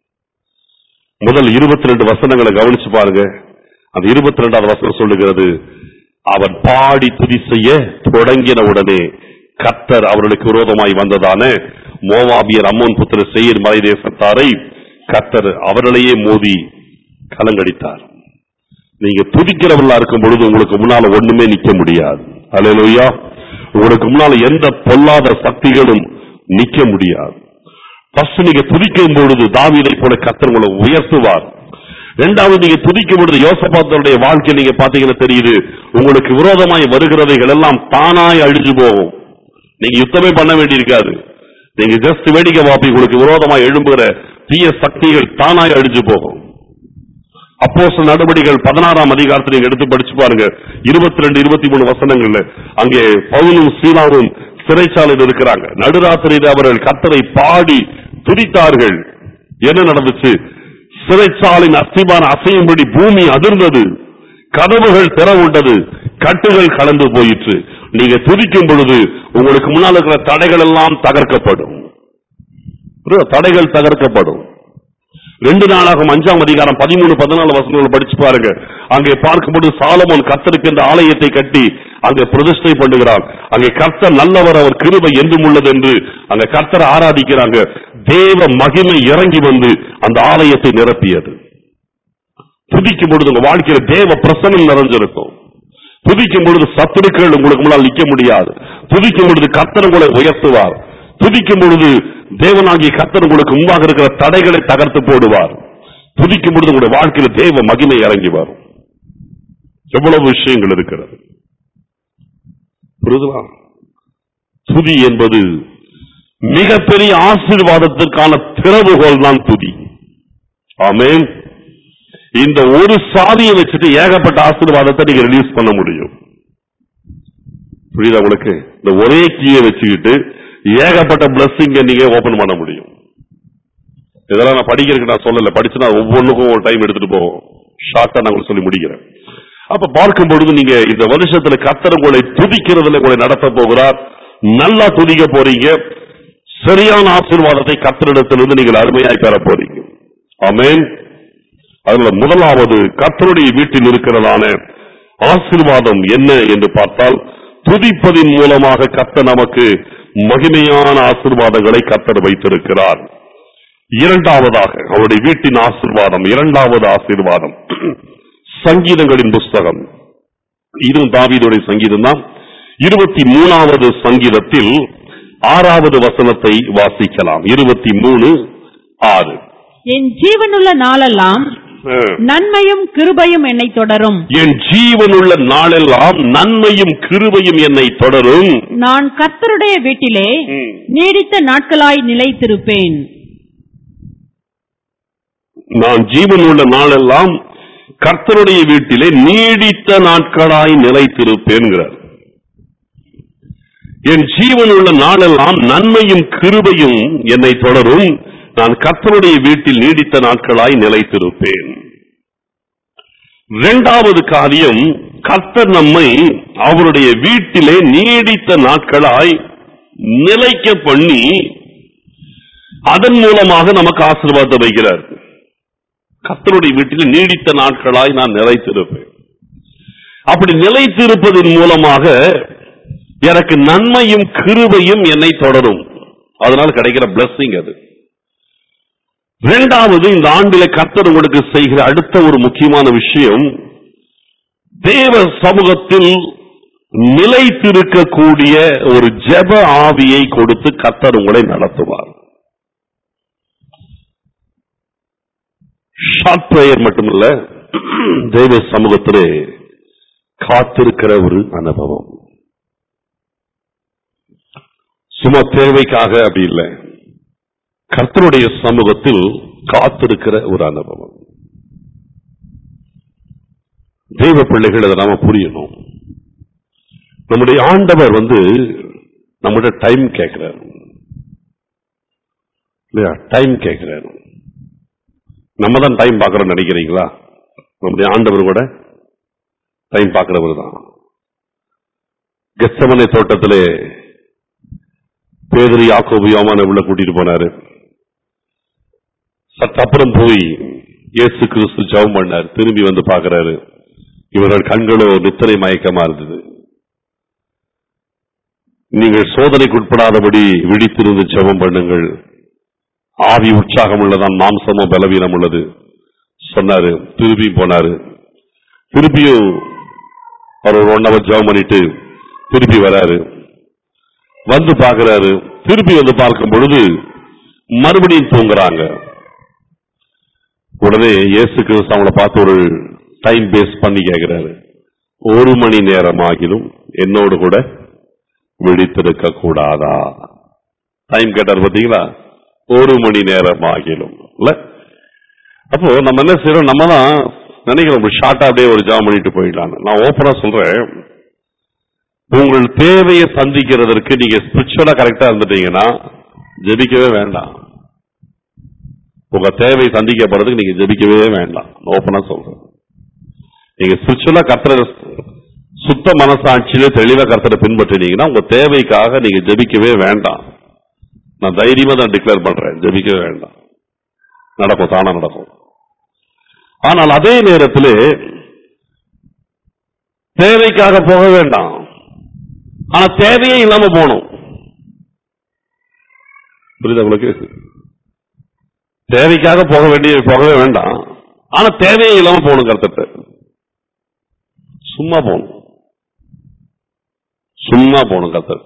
முதல் இருபத்தி ரெண்டு வசனங்களை கவனிச்சு பாருங்க அந்த இருபத்தி ரெண்டாவது வசனம் சொல்லுகிறது அவன் பாடி துதி செய்ய தொடங்கின உடனே கர்த்தர் அவர்களுக்கு விரோதமாய் வந்ததான மோவாபியர் அம்மோன் புத்திர செய்யர் மலை தேசத்தாரை கர்த்தர் அவர்களையே மோதி கலங்கடித்தார் நீங்க துதிக்கிறவர்களா இருக்கும் பொழுது உங்களுக்கு முன்னால ஒண்ணுமே நிக்க முடியாது அல்லேலூயா உங்களுக்கு முன்னால எந்த பொல்லாத சக்திகளும் நிக்க முடியாது ஃபர்ஸ்ட் நீங்க துதிக்கும் பொழுது தாவீதை போல கர்த்தர் உங்களை உயர்த்துவார் இரண்டாவது நீங்க துதிக்கும் பொழுது யோசபாத்தருடைய வாழ்க்கை நீங்க பாத்தீங்கன்னா தெரியுது உங்களுக்கு விரோதமாய் வருகிறவைகள் எல்லாம் தானாய் அழிஞ்சு போகும் நீங்க யுத்தமே பண்ண வேண்டியிருக்காது நீங்க ஜஸ்ட் வேடிக்கை பார்ப்பீங்க உங்களுக்கு விரோதமாய் எழும்புகிற தீய சக்திகள் தானாய் அழிஞ்சு போகும் அப்போஸ்தல நடவடிக்கைகள் பதினாறாம் அதிகாரத்தை நீங்க எடுத்து படிச்சு பாருங்க இருபத்தி ரெண்டு இருபத்தி மூணு வசனங்கள்ல அங்கே பவுலும் சீலாவும் சிறைச்சாலையில் இருக்கிறாங்க நடுராத்திரியில் அவர்கள் கர்த்தரை பாடி துதித்தார்கள் என்ன நடந்துச்சு சிறைச்சாலின் அஸ்திபான அசையும்படி பூமி அதிர்ந்தது கதவுகள் திறவுண்டது கட்டுகள் கலந்து போயிற்று நீங்க துதிக்கும் பொழுது உங்களுக்கு முன்னால் இருக்கிற தடைகள் எல்லாம் தகர்க்கப்படும் புரியுதா? தடைகள் தகர்க்கப்படும் ரெண்டு நாளாகும் அஞ்சாம் அதிகாரம் பதிமூணு பதினாலு வசனங்கள் படிச்சு பாருங்க அங்கே பார்க்கும்போது சாலமோன் கர்த்தருக்கு இந்த ஆலயத்தை கட்டி அங்கே பிரதிஷ்டை பண்ணுகிறான் அங்கே கர்த்தர் நல்லவர் அவர் கிருபை என்றும் உள்ளது என்று அங்க கர்த்தரை ஆராதிக்கிறாங்க தேவ மகிமை இறங்கி வந்து அந்த ஆலயத்தை நிரப்பியது துதிக்கும் பொழுது உங்க வாழ்க்கையில தேவ பிரசனம் நிறைஞ்சிருக்கும் துதிக்கும் பொழுது சத்துருக்கள் உங்களுக்கு முன்னால் நிக்க முடியாது துதிக்கும் பொழுது கர்த்தர் உங்களை உயர்த்துவார் துதிக்கும் பொழுது தேவனாகிய கர்த்தர் உங்களுக்கு முன்பாக இருக்கிற தடைகளை தகர்த்து போடுவார் துதிக்கும் பொழுது உங்களுடைய வாழ்க்கையில தேவ மகிமை இறங்கி வரும் எவ்வளவு விஷயங்கள் இருக்கிறது புரியுதுங்களா துதி என்பது மிகப்பெரிய ஆசீர்வாதத்திற்கான திறவுகோல் தான் துதி ஆமென் இந்த ஒரு சாதியை வச்சுட்டு ஏகப்பட்ட ஆசீர்வாதத்தை நீங்க ரிலீஸ் பண்ண முடியும் புரியுதா உங்களுக்கு இந்த ஒரே கீயை வச்சுக்கிட்டு ஏகப்பட்ட பிளஸ்ஸிங்க நீங்க ஓபன் பண்ண முடியும் இதெல்லாம் நான் படிக்கிறதுக்கு நான் சொல்லல படிச்சுனா ஒவ்வொன்றுக்கும் ஒரு டைம் எடுத்துட்டு போவோம் ஷார்ட்டா நான் உங்களுக்கு சொல்லி முடிக்கிறேன் அப்ப பார்க்கும் பொழுது நீங்க இந்த வருஷத்துல கத்தர் உங்களை துதிக்கிறதுல உங்களை நடத்த போகிறார் நல்லா துதிக்க போறீங்க சரியான ஆசீர்வாதத்தை கத்தரிடத்திலிருந்து நீங்கள் அருமையாய் பெற போறீங்க ஆமென் அதுல முதலாவது கத்தருடைய வீட்டில் இருக்கிறதான ஆசீர்வாதம் என்ன என்று பார்த்தால் துதிப்பதின் மூலமாக கத்த நமக்கு மகிமையான ஆசீர்வாதங்களை கத்தர் வைத்திருக்கிறார் இரண்டாவதாக அவருடைய வீட்டின் ஆசீர்வாதம் இரண்டாவது ஆசீர்வாதம் சங்கீதங்களின் புஸ்தகம் இதுவும் தாவீதுடைய சங்கீதம் தான் இருபத்தி மூணாவது சங்கீதத்தில் ஆறாவது வசனத்தை வாசிக்கலாம் இருபத்தி மூணு ஆறு என் ஜீவனுள்ள நாளெல்லாம் நன்மையும் கிருபையும் என்னை தொடரும் என் ஜீவனுள்ள நாளெல்லாம் நன்மையும் கிருபையும் என்னை தொடரும் நான் கர்த்தருடைய வீட்டிலே ம். நீடித்த நாட்களாய் நிலைத்திருப்பேன் நான் ஜீவனுள்ள நாளெல்லாம் கர்த்தருடைய வீட்டிலே நீடித்த நாட்களாய் நிலைத்திருப்பேன்கிறார் என் ஜீவனுள்ள நாளெல்லாம் நன்மையும் கிருபையும் என்னை தொடரும் நான் கர்த்தருடைய வீட்டில் நீடித்த நாட்களாய் நிலைத்திருப்பேன் இரண்டாவது காரியம் கர்த்தர் நம்மை அவருடைய வீட்டிலே நீடித்த நாட்களாய் நிலைக்க பண்ணி அதன் மூலமாக நமக்கு ஆசீர்வாதத்தை வைக்கிறார் கர்த்தருடைய வீட்டில் நீடித்த நாட்களாய் நான் நிலைத்திருப்பேன் அப்படி நிலைத்திருப்பதன் மூலமாக எனக்கு நன்மையும் கிருபையும் என்னை தொடரும் அதனால் கிடைக்கிற blessing அது இரண்டாவது இந்த ஆண்டிலே கர்த்தர் உங்களுக்கு செய்கிற அடுத்த ஒரு முக்கியமான விஷயம் தேவ சமூகத்தில் நிலைத்திருக்கக்கூடிய ஒரு ஜெப ஆவியை கொடுத்து கர்த்தர் உங்களை நடத்துவார் ஷார்ட் பிரேயர் மட்டுமல்ல தெய்வ சமூகத்திலே காத்திருக்கிற ஒரு அனுபவம் சும்மா தேவைக்காக அப்படி இல்லை கர்த்தருடைய சமூகத்தில் காத்திருக்கிற ஒரு அனுபவம் தெய்வ பிள்ளைகள் அதை நாம புரியணும் நம்முடைய ஆண்டவர் வந்து நம்மகிட்ட டைம் கேட்கிறார் இல்லையா டைம் கேட்கிறார் நம்ம தான் டைம் பார்க்கறோம் நினைக்கிறீங்களா நம்முடைய ஆண்டவர் கூட டைம் பார்க்கிறவர் தான் கெச்சமனை தோட்டத்திலே பேதரி யாக்கோபு யோமான உள்ள கூட்டிட்டு போனாரு சற்று அப்புறம் போய் இயேசு கிறிஸ்து ஜெபம் பண்ணார் திரும்பி வந்து பார்க்கறாரு இவர்கள் கண்களோ நித்திரை மயக்கமா இருந்தது நீங்கள் சோதனைக்கு உட்படாதபடி விழித்திருந்து ஜெபம் பண்ணுங்கள் ஆவி உற்சாகம் உள்ளதான் மாம்சமோ பலவீனம் உள்ளது சொன்னாரு திருப்பி போனாரு திருப்பியும் அவர் ஒரு ஒன் ஹவர் ஜெபம் பண்ணிட்டு திருப்பி வராரு வந்து பார்க்கறாரு திருப்பி வந்து பார்க்கும் பொழுது மறுபடியும் தூங்குறாங்க உடனே இயேசு கிறிஸ்து அவங்கள பார்த்து ஒரு டைம் பேஸ் பண்ணி கேட்கிறாரு ஒரு மணி நேரம் ஆகிலும் என்னோடு கூட விழித்திருக்க கூடாதா டைம் கேட்டார் பாத்தீங்களா ஒரு மணி நேரம் ஆகிலும் இல்ல அப்போ நம்ம என்ன செய்யறோம் நம்ம தான் நினைக்கிறோம் ஷார்ட்டா அப்படியே ஒரு ஜாம் பண்ணிட்டு போயிடலாம் நான் ஓப்பனா சொல்றேன் உங்கள் தேவையை சந்திக்கிறதற்கு நீங்க ஸ்பிரிச்சுவலா கரெக்டா இருந்துட்டீங்கன்னா ஜெபிக்கவே வேண்டாம் உங்க தேவை சந்திக்கப்படுறதுக்கு நீங்க ஜெபிக்கவே வேண்டாம் ஓப்பனா சொல்றேன் நீங்க ஸ்பிரிச்சுவலா கர்த்தரை சுத்த மனசாட்சியில தெளிவா கர்த்தரை பின்பற்றினீங்கன்னா உங்க தேவைக்காக நீங்க ஜெபிக்கவே வேண்டாம் நான் தைரியமா தான் டிக்ளேர் பண்றேன் ஜெபிக்கவே வேண்டாம் நடக்கும் தானா நடக்கும் ஆனால் அதே நேரத்தில் தேவைக்காக போக வேண்டாம் ஆனா தேவையே இல்லாம போகணும் புரியுதா உங்களுக்கு தேவைக்காக போக வேண்டிய போகவே வேண்டாம் ஆனா தேவையே இல்லாம போகணும் கருத்தத்தை சும்மா போகணும் சும்மா போகணும் கருத்தர்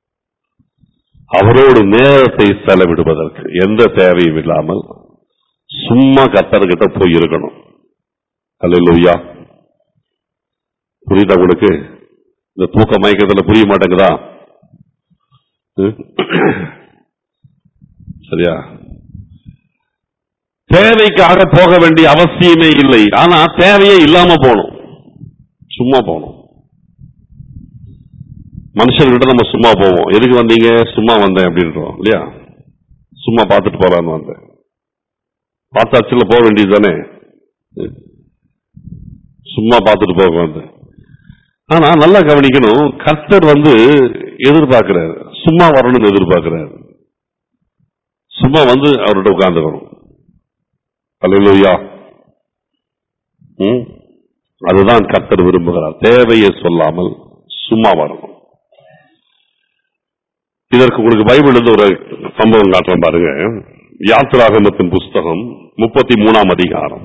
அவரோடு நேரத்தை செலவிடுவதற்கு எந்த தேவையும் இல்லாமல் சும்மா கர்த்தர்கிட்ட போய் இருக்கணும் அல்லா புரியுதா உங்களுக்கு இந்த தூக்க மயக்கத்துல புரிய மாட்டேங்குதா ம்? சரியா தேவைக்காக போக வேண்டிய அவசியமே இல்லை ஆனா தேவையே இல்லாம போகணும் சும்மா போகணும் மனுஷர்கிட்ட நம்ம சும்மா போவோம் எதுக்கு வந்தீங்க சும்மா வந்தேன் அப்படின்றோம் இல்லையா சும்மா பார்த்துட்டு போலான்னு வந்தேன் பார்த்தாச்சுல போக வேண்டியது தானே சும்மா பார்த்துட்டு போக வந்தேன் ஆனா நல்லா கவனிக்கணும் கர்த்தர் வந்து எதிர்பார்க்கிறாரு சும்மா வரணும்னு எதிர்பார்க்கிறாரு சும்மா வந்து அவர்கிட்ட உட்கார்ந்துக்கணும் அல்லா ம் அதுதான் கர்த்தர் விரும்புகிறார் தேவையை சொல்லாமல் சும்மா வரணும் இதற்கு உங்களுக்கு பைபிள் இருந்து ஒரு சம்பவம் காட்டுறேன் பாருங்க யாத்திராகமத்தின் புஸ்தகம் முப்பத்தி மூணாம் அதிகாரம்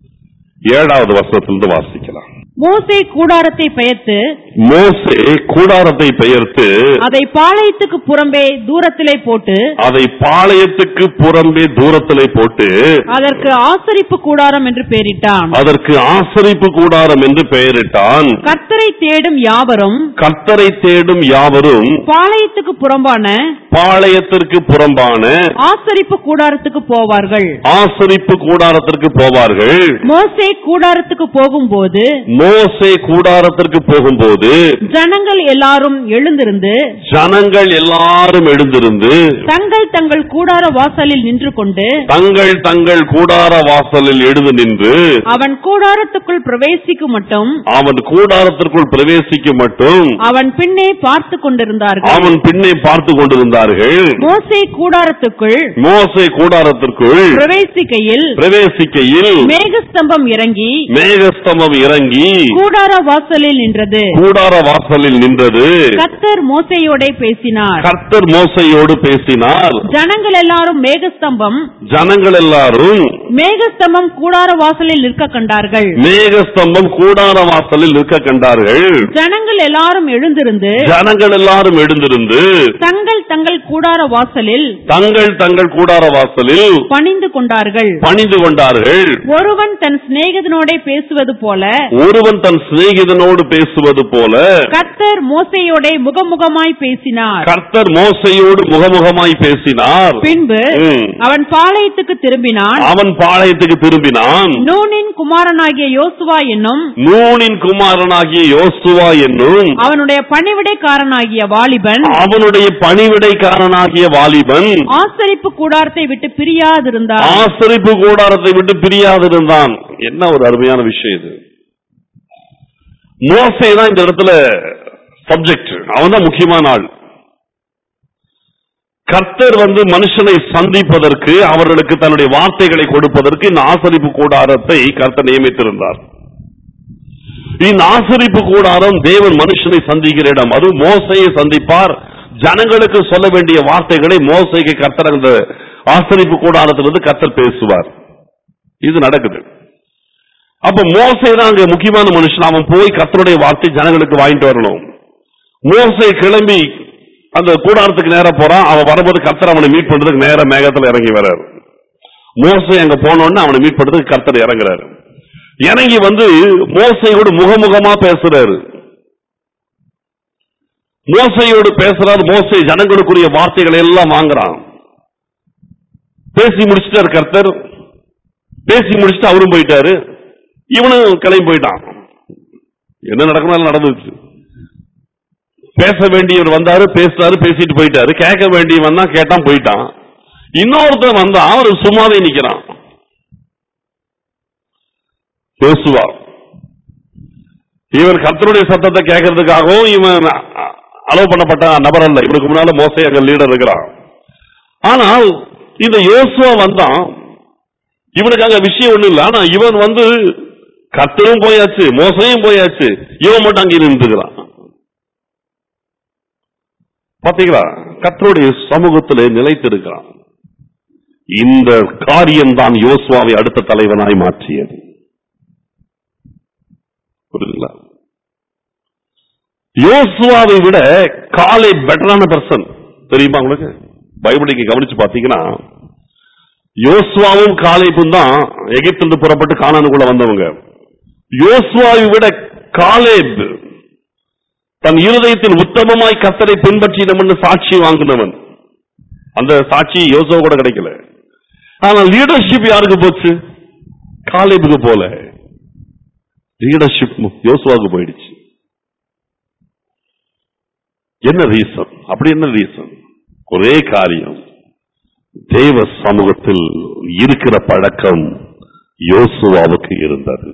ஏழாவது வருஷத்திலிருந்து வாசிக்கலாம் மோசே கூடாரத்தை பெயர்த்து மோசே கூடாரத்தை பெயர்த்து அதை பாளையத்துக்கு புறம்பே தூரத்திலே போட்டு அதை பாளையத்துக்கு புறம்பே தூரத்திலே போட்டு அதற்கு ஆசரிப்பு கூடாரம் என்று பெயரிட்டான் அதற்கு ஆசரிப்பு கூடாரம் என்று பெயரிட்டான் கர்த்தரை தேடும் யாவரும் கர்த்தரை தேடும் யாவரும் பாளையத்துக்கு புறம்பான பாளையத்திற்கு புறம்பான ஆசரிப்பு கூடாரத்துக்கு போவார்கள் ஆசரிப்பு கூடாரத்திற்கு போவார்கள் மோசே கூடாரத்துக்கு போகும்போது மோசே கூடாரத்திற்கு போகும்போது ஜனங்கள் எல்லாரும் எழுந்திருந்து ஜனங்கள் எல்லாரும் எழுந்திருந்து தங்கள் தங்கள் கூடார வாசலில் நின்று கொண்டு தங்கள் தங்கள் கூடார வாசலில் எழுந்து நின்று அவன் கூடாரத்துக்குள் பிரவேசிக்கும் மட்டும் அவன் கூடாரத்திற்குள் பிரவேசிக்க மட்டும் அவன் பின்னே பார்த்து கொண்டிருந்தார்கள் அவன் பின்னே பார்த்து கொண்டிருந்தார்கள் மோசே கூடாரத்துக்குள் மோசே கூடாரத்திற்குள் பிரவேசிக்கையில் பிரவேசிக்கையில் மேகஸ்தம்பம் இறங்கி மேகஸ்தம்பம் இறங்கி கூடார வாசலில் நின்றது கூடார வாசலில் நின்றது கர்த்தர் மோசையோடே பேசினார் கர்த்தர் மோசையோடு பேசினார் ஜனங்கள் எல்லாரும் மேகஸ்தம்பம் ஜனங்கள் எல்லாரும் மேகஸ்தம்பம் கூடார வாசலில் நிற்க கண்டார்கள் மேகஸ்தம்பம் கூடார வாசலில் நிற்க கண்டார்கள் ஜனங்கள் எல்லாரும் எழுந்திருந்து ஜனங்கள் எல்லாரும் எழுந்திருந்து தங்கள் தங்கள் கூடார வாசலில் தங்கள் தங்கள் கூடார வாசலில் பணிந்து கொண்டார்கள் பணிந்து கொண்டார்கள் ஒருவன் தன் சிநேகிதனோடே பேசுவது போல ஒருவன் தன் சிநேகிதனோடு பேசுவது போல கர்த்தர் மோசையோடே முகமுகமாய் பேசினார் கர்த்தர் மோசையோடு முகமுகமாய் பேசினார் பின்பு ம். அவன் பாளையத்துக்கு திரும்பினான் அவன் பாளையத்துக்கு திரும்பினான் நூனின் குமாரனாகிய யோசுவா என்னும் நூனின் குமாரனாகிய யோசுவா என்னும் அவனுடைய பணிவிடைக்காரனாகிய வாலிபன் அவனுடைய பணிவிடைக்காரனாகிய வாலிபன் ஆசரிப்பு கூடாரத்தை விட்டு பிரியாதிருந்தான் ஆசரிப்பு கூடாரத்தை விட்டு பிரியாதிருந்தான் என்ன ஒரு அருமையான விஷயம் இது மோசே தான் இந்த இடத்துல சப்ஜெக்ட் அவன் தான் முக்கியமான ஆள் கர்த்தர் வந்து மனுஷனை சந்திப்பதற்கு அவர்களுக்கு தன்னுடைய வார்த்தைகளை கொடுப்பதற்கு இந்த ஆசரிப்பு கூடாரத்தை கர்த்தர் நியமித்திருந்தார் இந்த ஆசரிப்பு கூடாரம் தேவன் மனுஷனை சந்திக்கிற இடம் அது மோசையை சந்திப்பார் ஜனங்களுக்கு சொல்ல வேண்டிய வார்த்தைகளை மோசைக்கு கர்த்தர் அந்த ஆசரிப்பு கூடாரத்திலிருந்து கர்த்தர் பேசுவார் இது நடக்குது அப்ப மோசை தான் அங்க முக்கியமான மனுஷன் அவன் போய் கர்த்தருடைய வார்த்தை ஜனங்களுக்கு வாங்கிட்டு வரணும் மோசை கிளம்பி அந்த கூடாரத்துக்கு நேரா போறான் அவன் வரும்போது கர்த்தர் அவனை மீட் பண்றதுக்கு நேரா மேகத்துல இறங்கி வர்றாரு மோசை அங்க போனோன்னு அவனை மீட் பண்றதுக்கு கர்த்தர் இறங்குறாரு இறங்கி வந்து மோசையோடு முகமுகமா பேசுறாரு மோசையோடு பேசுறாரு மோசை ஜனங்களுக்குரிய வார்த்தைகளை எல்லாம் வாங்குறான் பேசி முடிச்சிட்டாரு கர்த்தர் பேசி முடிச்சுட்டு அவரும் போயிட்டாரு இவனும் கிளம்பி போயிட்டான் என்ன நடக்கணும் நடந்துச்சு பேச வேண்டியவர் வந்தாரு பேசினாரு பேசிட்டு போயிட்டாரு கேட்க வேண்டியவன் தான் கேட்டான் போயிட்டான் இன்னொருத்தன் வந்தா அவரு சும்மாவே நிக்கிறான் பேசுவா இவன் கர்த்தருடைய சத்தத்தை கேட்கறதுக்காகவும் இவன் அலோவ் பண்ணப்பட்ட நபர் அல்ல இவனுக்கு முன்னால மோசை அங்க லீடர் இருக்கிறான் ஆனால் இந்த யோசுவா வந்தான் இவனுக்கு அங்க விஷயம் ஒண்ணும் இல்ல ஆனா இவன் வந்து கர்த்தரும் போயாச்சு மோசையும் போயாச்சு இவன் மட்டும் அங்கே நின்றுக்கிறான் பாத்தீங்களா கர்த்தருடைய சமூகத்திலே நிலைத்திருக்கிறான் இந்த காரியம்தான் யோசுவாவை அடுத்த தலைவனாய் மாற்றியது புரியுதுங்களா யோசுவாவை விட காலை பெட்டரான பர்சன் தெரியுமா உங்களுக்கு பைபிள் நீங்க கவனிச்சு பாத்தீங்கன்னா யோசுவாவும் காலேபும் தான் எகிப்திலிருந்து புறப்பட்டு கானானுக்குள்ள வந்தவங்க யோசுவாவை விட காலேப் தன் இருதயத்தில் உத்தமமாய் கத்தரை பின்பற்றினவன் சாட்சி வாங்கினவன் அந்த சாட்சி யோசுவா கூட கிடைக்கல ஆனா லீடர்ஷிப் யாருக்கு போச்சு காலேபுக்கு போல லீடர்ஷிப் யோசுவாவுக்கு போயிடுச்சு என்ன ரீசன் அப்படி என்ன ரீசன் ஒரே காரியம் தேவ சமூகத்தில் இருக்கிற பழக்கம் யோசுவாவுக்கு இருந்தது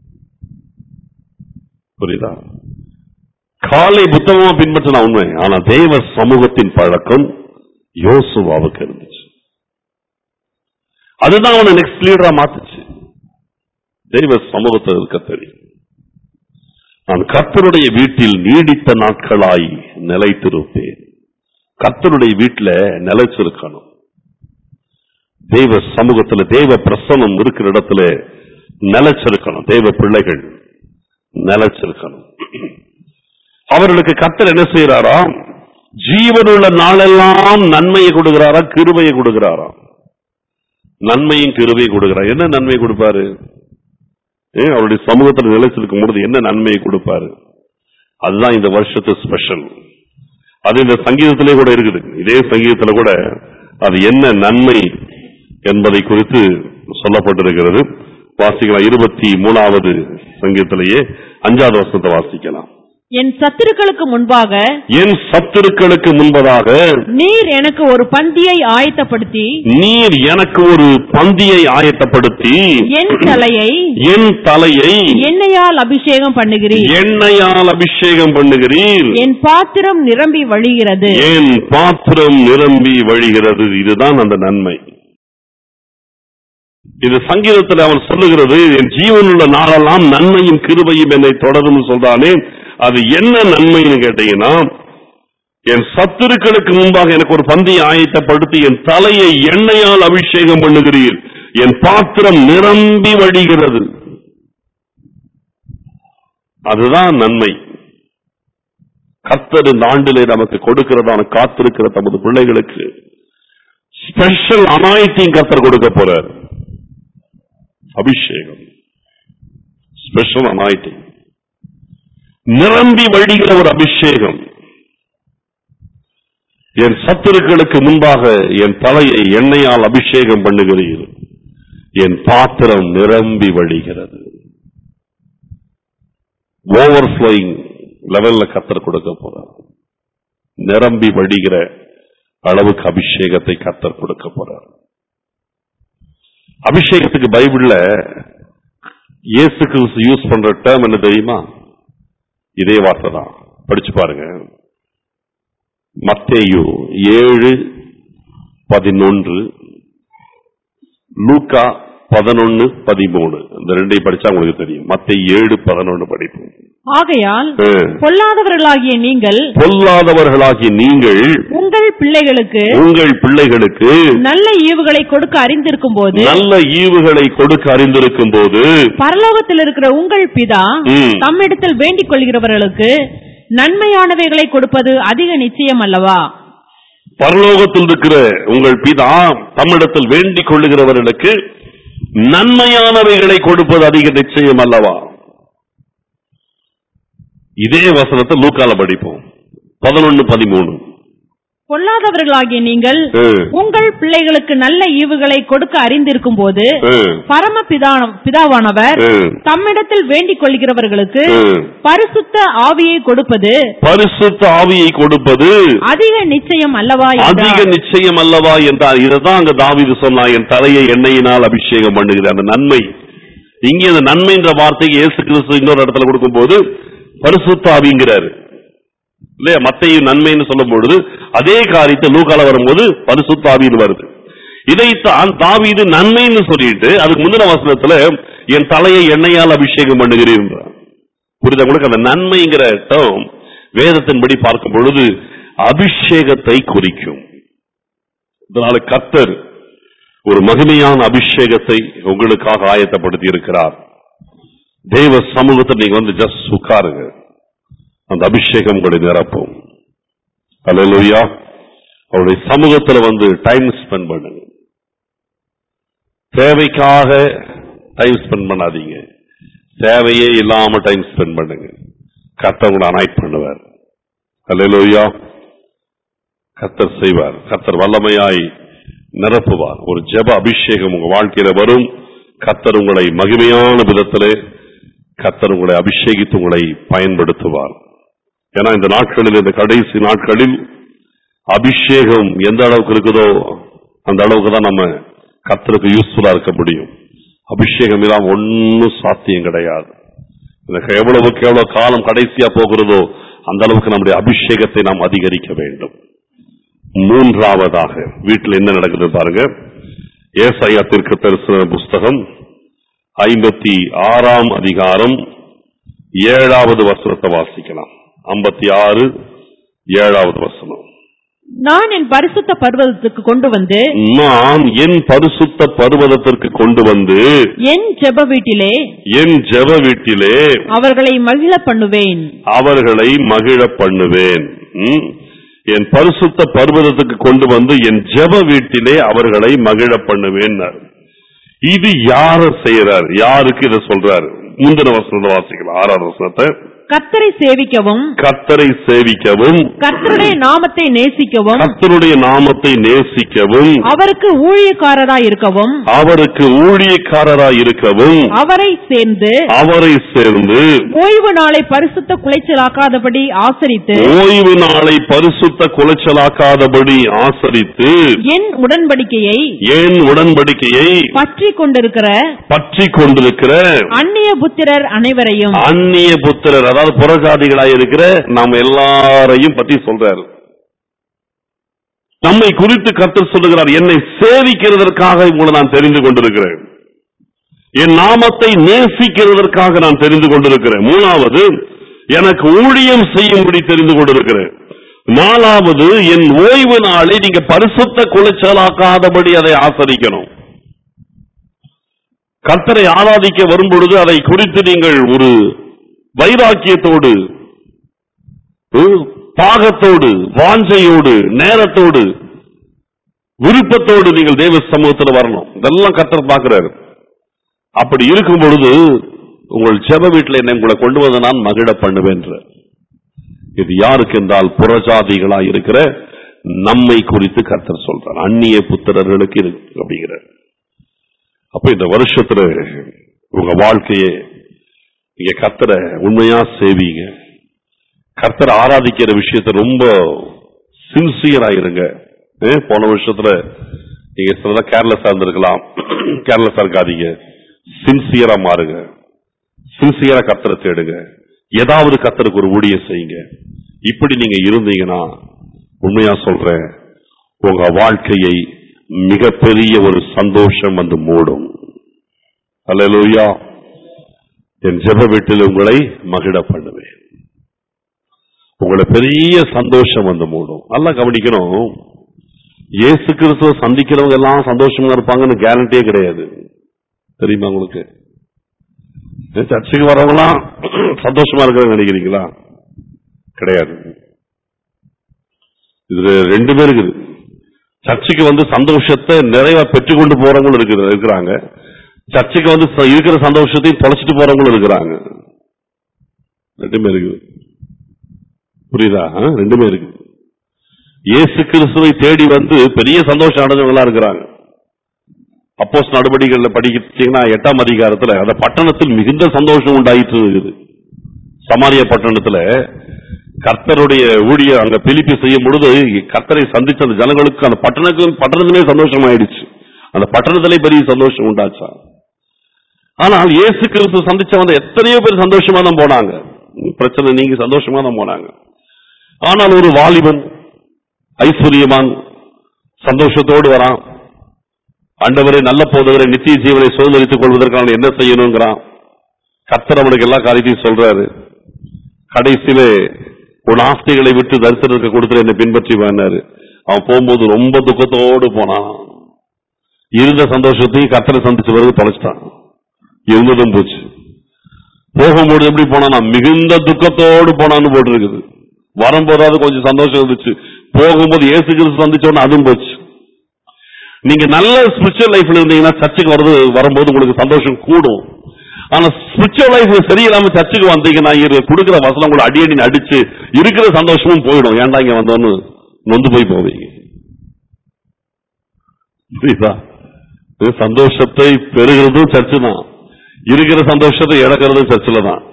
புரியுதா காலை புத்தகமா பின்பற்றின உண்மை ஆனா தேவ சமூகத்தின் பழக்கம் யோசுவாவுக்கு இருந்துச்சு அதுதான் அவனை நெக்ஸ்ட் லீடரா மாத்துச்சு தெய்வ சமூகத்தில் இருக்க தெரியும் நான் கர்த்தருடைய வீட்டில் நீடித்த நாட்களாய் நிலைத்திருப்பேன் கர்த்தருடைய வீட்டில் நிலைச்சிருக்கணும் தெய்வ சமூகத்துல தெய்வ பிரசனம் இருக்கிற இடத்துல நிலைச்சிருக்கணும் தெய்வ பிள்ளைகள் நிலைச்சிருக்கணும் அவர்களுக்கு கர்த்தர் என்ன செய்யறாரா ஜீவனுள்ள நாளெல்லாம் நன்மையை கொடுக்கிறாரா கிருபையை கொடுக்கிறாரா நன்மையும் கிருபையும் கொடுக்கிறார் என்ன நன்மை கொடுப்பாரு ஏன் அவருடைய சமூகத்தில் நிலைச்சிருக்கும் பொழுது என்ன நன்மையை கொடுப்பாரு அதுதான் இந்த வருஷத்து ஸ்பெஷல் அது இந்த சங்கீதத்திலே கூட இருக்குது இதே சங்கீதத்துல கூட அது என்ன நன்மை என்பதை குறித்து சொல்லப்பட்டிருக்கிறது வாசிக்கலாம் இருபத்தி மூணாவது சங்கீதத்திலேயே அஞ்சாவது வருஷத்தை வாசிக்கலாம் என் சத்துருக்களுக்கு முன்பாக என் சத்துருக்களுக்கு முன்பதாக நீர் எனக்கு ஒரு பந்தியை ஆயத்தப்படுத்தி நீர் எனக்கு ஒரு பந்தியை ஆயத்தப்படுத்தி என் தலையை என் தலையை எண்ணெயால் அபிஷேகம் பண்ணுகிறீர் எண்ணெயால் அபிஷேகம் பண்ணுகிறீர் என் பாத்திரம் நிரம்பி வழிகிறது என் பாத்திரம் நிரம்பி வழிகிறது இதுதான் அந்த நன்மை இது சங்கீதத்தில் அவன் சொல்லுகிறது என் ஜீவனுள்ள நாளெல்லாம் நன்மையும் கிருபையும் என்னை தொடரும் சொல்றானே அது என்ன நன்மைன்னு கேட்டீங்கன்னா என் சத்துருக்களுக்கு முன்பாக எனக்கு ஒரு பந்தியை ஆயத்தப்படுத்தி என் தலையை எண்ணெயால் அபிஷேகம் பண்ணுகிறீர் என் பாத்திரம் நிரம்பி வழிகிறது அதுதான் நன்மை கர்த்தர் இந்த ஆண்டிலே நமக்கு கொடுக்கிறதான காத்திருக்கிற தமது பிள்ளைகளுக்கு ஸ்பெஷல் அனாயிட்டிங் கர்த்தர் கொடுக்க போறார் அபிஷேகம் ஸ்பெஷல் அனாயிட்டிங் நிரம்பி வழிகிற ஒரு அபிஷேகம் என் சத்துருக்களுக்கு முன்பாக என் தலையை எண்ணெயால் அபிஷேகம் பண்ணுகிறீர் என் பாத்திரம் நிரம்பி வழிகிறது ஓவர்ஃப்ளோயிங் லெவல்ல கத்தர் கொடுக்க போறார் நிரம்பி வடிகிற அளவுக்கு அபிஷேகத்தை கத்தர் கொடுக்க போறார் அபிஷேகத்துக்கு பைபிள்ல இயேசு கிறிஸ்து யூஸ் பண்ற டேர்ம் என்ன தெரியுமா இதே வார்த்தை தான் படிச்சு பாருங்க மத்தேயு ஏழு பதினொன்று லூக்கா பதினொன்னு பதிமூணு இந்த ரெண்டையும் படிச்சா உங்களுக்கு தெரியும் மத்த ஏழு பதினொன்னு படிப்போம் ஆகையால் ஆ. பொல்லாதவர்களாகிய நீங்கள் பொல்லாதவர்களாகிய நீங்கள் உங்கள் பிள்ளைகளுக்கு உங்கள் பிள்ளைகளுக்கு நல்ல ஈவுகளை கொடுக்க அறிந்திருக்கும் போது நல்ல ஈவுகளை கொடுக்க அறிந்திருக்கும் போது பரலோகத்தில் இருக்கிற உங்கள் பிதா ம். தம்மிடத்தில் வேண்டிக் கொள்கிறவர்களுக்கு நன்மையானவைகளை கொடுப்பது அதிக நிச்சயம் அல்லவா பரலோகத்தில் இருக்கிற உங்கள் பிதா தம்மிடத்தில் வேண்டிக் கொள்ளுகிறவர்களுக்கு நன்மையானவைகளை கொடுப்பது அதிக நிச்சயம் அல்லவா இதே வசனத்தை லூக்கால படிப்போம் பதினொன்னு பதிமூணு பொல்லாதவர்களாகிய நீங்கள் ம். உங்கள் பிள்ளைகளுக்கு நல்ல ஈவுகளை கொடுக்க அறிந்திருக்கும் போது ம். பரம பிதான- பிதாவானவர் ம். தம்மிடத்தில் வேண்டிக் கொள்கிறவர்களுக்கு ம். பரிசுத்த ஆவியை கொடுப்பது பரிசுத்த ஆவியை கொடுப்பது அதிக நிச்சயம் அல்லவா அதிக என்றார். நிச்சயம் அல்லவா என்றார் இதுதான் அங்க தாவீது சொன்னா என் தலையை எண்ணெயினால் அபிஷேகம் பண்ணுகிறேன் அந்த நன்மை இங்கே அந்த நன்மை என்ற வார்த்தைக்கு இயேசு கிறிஸ்து இன்னொரு இடத்துல கொடுக்கும்போது பரிசுத்த ஆவிங்கிறாரு இல்லையா மத்தையும் நன்மைன்னு சொல்லும் பொழுது அதே காரியத்தை லூக்கால வரும்போது பரிசுத்த ஆவின்னு வருது இதைத்தான் தாவீது நன்மைன்னு சொல்லிட்டு அதுக்கு முந்தின வசனத்துல என் தலையை எண்ணெயால் அபிஷேகம் பண்ணுகிறேன் புரியுதா உங்களுக்கு அந்த நன்மைங்கிற டேர்ம் வேதத்தின்படி பார்க்கும் பொழுது அபிஷேகத்தை குறிக்கும் இதனால கர்த்தர் ஒரு மகிமையான அபிஷேகத்தை உங்களுக்காக ஆயத்தப்படுத்தி இருக்கிறார் தேவ சமூகத்தில் நீங்க வந்து ஜஸ்ட் உட்காருங்க அந்த அபிஷேகம் உங்களை நிரப்பும் அல்லேலூயா அவருடைய சமூகத்துல வந்து டைம் ஸ்பெண்ட் பண்ணுங்க தேவைக்காக டைம் ஸ்பெண்ட் பண்ணாதீங்க தேவையே இல்லாம டைம் ஸ்பெண்ட் பண்ணுங்க கர்த்தர் உங்களை அனாய்ட் பண்ணுவார் அல்லேலூயா கர்த்தர் செய்வார் கர்த்தர் வல்லமையாய் நிரப்புவார் ஒரு ஜெப அபிஷேகம் உங்க வாழ்க்கையில வரும் கர்த்தர் உங்களை மகிமையான விதத்திலே கர்த்தர் உங்களை அபிஷேகித்து உங்களை பயன்படுத்துவார் ஏன்னா இந்த நாட்களில் இந்த கடைசி நாட்களில் அபிஷேகம் எந்த அளவுக்கு இருக்குதோ அந்த அளவுக்கு தான் நம்ம கர்த்தருக்கு யூஸ்ஃபுல்லா இருக்க முடியும் அபிஷேகம் இல்லாம ஒன்னும் சாத்தியம் கிடையாது இந்த எவ்வளவுக்கு எவ்வளவு காலம் கடைசியா போகிறதோ அந்த அளவுக்கு நம்முடைய அபிஷேகத்தை நாம் அதிகரிக்க வேண்டும் மூன்றாவதாக வீட்டில் என்ன நடக்குது பாருங்க ஏசாயா தீர்க்க தரிசன புஸ்தகம் ஐம்பத்தி ஆறாம் அதிகாரம் ஏழாவது வசனத்தை வாசிக்கலாம் ஐம்பத்தி ஆறு ஏழாவது வசனம் நான் என் பரிசுத்த பர்வதத்துக்கு கொண்டு வந்து நான் என் பரிசுத்த பர்வதத்திற்கு கொண்டு வந்து என் ஜெப வீட்டிலே என் ஜெப வீட்டிலே அவர்களை மகிழ பண்ணுவேன் அவர்களை மகிழ பண்ணுவேன் ம்? என் பரிசுத்த பர்வதத்துக்கு கொண்டு வந்து என் ஜெப வீட்டிலே அவர்களை மகிழ பண்ணுவேன் இது யார செய்யறார் யாருக்கு இதை சொல்றாரு முந்தின வசனத்தை வாசிக்கலாம் ஆறாவது வசனத்தை கர்த்தரை சேவிக்கவும் கர்த்தரை சேவிக்கவும் கர்த்தருடைய நாமத்தை நேசிக்கவும் கர்த்தருடைய நாமத்தை நேசிக்கவும் அவருக்கு ஊழியக்காரராய் இருக்கவும் அவருக்கு ஊழியக்காரராய் இருக்கவும் அவரை சேர்ந்து அவரை சேர்ந்து ஓய்வு நாளை பரிசுத்த குலைச்சலாக்காதபடி ஆசரித்து ஓய்வு நாளை பரிசுத்த குலைச்சலாக்காதபடி ஆசரித்து என் உடன்படிக்கையை ஏன் உடன்படிக்கையை பற்றி கொண்டிருக்கிற பற்றி கொண்டிருக்கிற அந்நிய புத்திரர் அனைவரையும் அந்நிய புத்திரர் அதாவது புறஜாதிகளாய் இருக்கிற நாம் எல்லாரையும் பற்றி சொல்றாரு நம்மை குறித்து கர்த்தர் சொல்லுகிறார் என்னை சேவிக்கிறதற்காக உங்களை நான் தெரிந்து கொண்டிருக்கிறேன் என் நாமத்தை நேசிக்கிறதற்காக நான் தெரிந்து கொண்டிருக்கிறேன் மூணாவது எனக்கு ஊழியம் செய்யும்படி தெரிந்து கொண்டிருக்கிறேன் நாலாவது என் ஓய்வு நாளை நீங்க பரிசுத்த குலைச்சலாக்காதபடி அதை ஆசரிக்கணும் கர்த்தரை ஆராதிக்க வரும் பொழுது அதை குறித்து நீங்கள் ஒரு வைராக்கியத்தோடு ஒரு தாகத்தோடு வாஞ்சையோடு நேரத்தோடு விருப்பத்தோடு நீங்கள் தேவ சமூகத்தில் வரணும் இதெல்லாம் கர்த்தர் பார்க்கிறாரு அப்படி இருக்கும் பொழுது உங்கள் ஜெப வீட்டில் என்னை உங்களை கொண்டு வந்து நான் மகிழ பண்ணுவேன் இது யாருக்கு என்றால் புறஜாதிகளாய் இருக்கிற நம்மை குறித்து கர்த்தர் சொல்றார் அந்நிய புத்திரர்களுக்கு இது அப்படிங்கிறார் அப்ப இந்த வருஷத்துல உங்க வாழ்க்கையே நீங்க கர்த்தரை உண்மையா சேவிங்க கர்த்தரை ஆராதிக்கிற விஷயத்தை ரொம்ப சின்சியரா இருங்க ஏ, போன வருஷத்துல நீங்க சிலதா கேர்லெஸ்ஸா இருந்திருக்கலாம் கேர்லெஸ்ஸா இருக்காதீங்க சின்சியரா மாறுங்க சின்சியரா கர்த்தரை தேடுங்க ஏதாவது கர்த்தருக்கு ஒரு ஊழியம் செய்யுங்க இப்படி நீங்க இருந்தீங்கன்னா உண்மையா சொல்றேன் உங்க வாழ்க்கையை மிகப்பெரிய ஒரு சந்தோஷம் வந்து மூடும் அல்லேலூயா என் ஜெப வீட்டில் உங்களை மகிழ பண்ணுவேன் உங்களை பெரிய சந்தோஷம் வந்து மூடும் நல்லா கவனிக்கணும் இயேசு கிறிஸ்துவ சந்திக்கிறவங்க எல்லாம் சந்தோஷமா இருப்பாங்கன்னு கேரண்டியே கிடையாது தெரியுமா உங்களுக்கு இந்த சர்ச்சுக்கு வரவங்களாம் சந்தோஷமா இருக்கிறாங்க நினைக்கிறீங்களா கிடையாது இது ரெண்டு பேர் இருக்குது சர்ச்சுக்கு வந்து சந்தோஷத்தை நிறைவா பெற்றுக்கொண்டு போறவங்களும் இருக்குது இருக்கிறாங்க சர்ச்சுக்கு வந்து ச- இருக்கிற சந்தோஷத்தையும் தொலைச்சிட்டு போறவங்களும் இருக்கிறாங்க ரெண்டுமே இருக்குது புரியுதா ஆ? ரெண்டுமே இருக்கு இயேசு கிறிஸ்துவை தேடி வந்து பெரிய சந்தோஷம் அடைஞ்சவங்களா இருக்கிறாங்க அப்போஸ் நடவடிக்கைகள்ல படிக்கிறீங்கன்னா எட்டாம் அதிகாரத்துல அந்த பட்டணத்தில் மிகுந்த சந்தோஷம் உண்டாயிட்டு இருக்குது சமாரிய பட்டணத்துல கர்த்தருடைய ஊழியர் அங்க பிலிப்பி செய்யும் பொழுது கர்த்தரை சந்திச்ச அந்த ஜனங்களுக்கு அந்த பட்டணத்துக்கு பட்டணத்திலே சந்தோஷம் ஆயிடுச்சு அந்த பட்டணத்திலே பெரிய சந்தோஷம் உண்டாச்சா ஆனால் இயேசு கிறிஸ்து சந்திச்ச வந்த எத்தனையோ பேர் சந்தோஷமா தான் போனாங்க பிரச்சனை நீங்க சந்தோஷமா தான் போனாங்க ஆனால் ஒரு வாலிபன் ஐஸ்வர்யமான் சந்தோஷத்தோடு வரான் ஆண்டவரை நல்ல போதவரை நித்திய ஜீவனை சுதந்திரித்துக் கொள்வதற்கு அவன் என்ன செய்யணுங்கிறான் கர்த்தர் அவனுக்கு எல்லா காரியத்தையும் சொல்றாரு கடைசியிலே உன் ஆஸ்திகளை விட்டு தரிசனத்துக்கு கொடுத்து என்னை பின்பற்றி வேணாரு அவன் போகும்போது ரொம்ப துக்கத்தோடு போனான் இருந்த சந்தோஷத்தையும் கர்த்தரை சந்திச்ச பிறகு தொலைச்சிட்டான் இருந்ததும் போச்சு போகும்போது எப்படி போனானா மிகுந்த துக்கத்தோடு போனான்னு போட்டிருக்குது வரும்போதாவது கொஞ்சம் சந்தோஷம் இருந்துச்சு போகும்போது இயேசு கிறிஸ்து சந்திச்ச உடனே அதுவும் போச்சு நீங்க நல்ல ஸ்பிரிச்சுவல் லைஃப்ல இருந்தீங்கன்னா சர்ச்சுக்கு வருது வரும்போது உங்களுக்கு சந்தோஷம் கூடும் ஆனா ஸ்பிரிச்சுவல் லைஃப் சரியில்லாம சர்ச்சுக்கு வந்தீங்கன்னா இரு கொடுக்கிற வசனம் கூட அடி அடி அடிச்சு இருக்கிற சந்தோஷமும் போயிடும் ஏன்டா இங்க வந்தோன்னு நொந்து போய் போவீங்க புரியுதா இது சந்தோஷத்தை பெறுகிறதும் சர்ச்சு தான் இருக்கிற சந்தோஷத்தை இழக்கிறதும் சர்ச்சில் தான்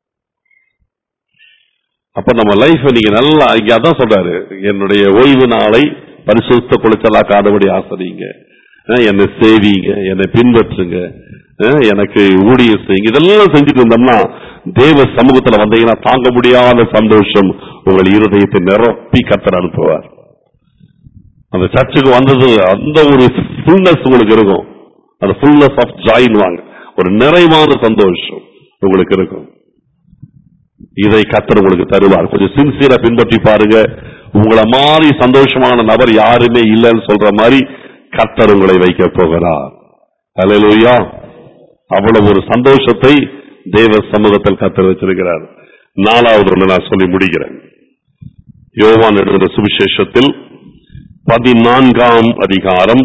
அப்ப நம்ம லைஃப் நீங்க நல்லா இங்க அதான் சொல்றாரு என்னுடைய ஓய்வு நாளை பரிசுத்த குளிச்சலாக்காதபடி ஆசரிங்க அஹ் என்னை சேவிங்க என்னை பின்பற்றுங்க அஹ் எனக்கு ஊழியம் செய்யுங்க இதெல்லாம் செஞ்சுட்டு இருந்தோம்னா தேவ சமூகத்துல வந்தீங்கன்னா தாங்க முடியாத சந்தோஷம் உங்கள் இருதயத்தை நிரப்பி கத்தர் அனுப்புவார் அந்த சர்ச்சுக்கு வந்தது அந்த ஒரு ஃபுல்னஸ் உங்களுக்கு இருக்கும் அந்த ஃபுல்னஸ் ஆஃப் ஜாயின் வாங்க ஒரு நிறைவான சந்தோஷம் உங்களுக்கு இருக்கும் இதை கத்தர் உங்களுக்கு தருவார் கொஞ்சம் சின்சியரா பின்பற்றி பாருங்க உங்களை மாதிரி சந்தோஷமான நபர் யாருமே இல்லைன்னு சொல்ற மாதிரி கத்தர் உங்களை வைக்க போகிறார் அல்லேலூயா அவ்வளவு ஒரு சந்தோஷத்தை தேவ சமூகத்தில் கத்தர் வச்சிருக்கிறார் நாலாவது ஒன்று நான் சொல்லி முடிக்கிறேன் யோவான் எழுதுகிற சுவிசேஷத்தில் பதினான்காம் அதிகாரம்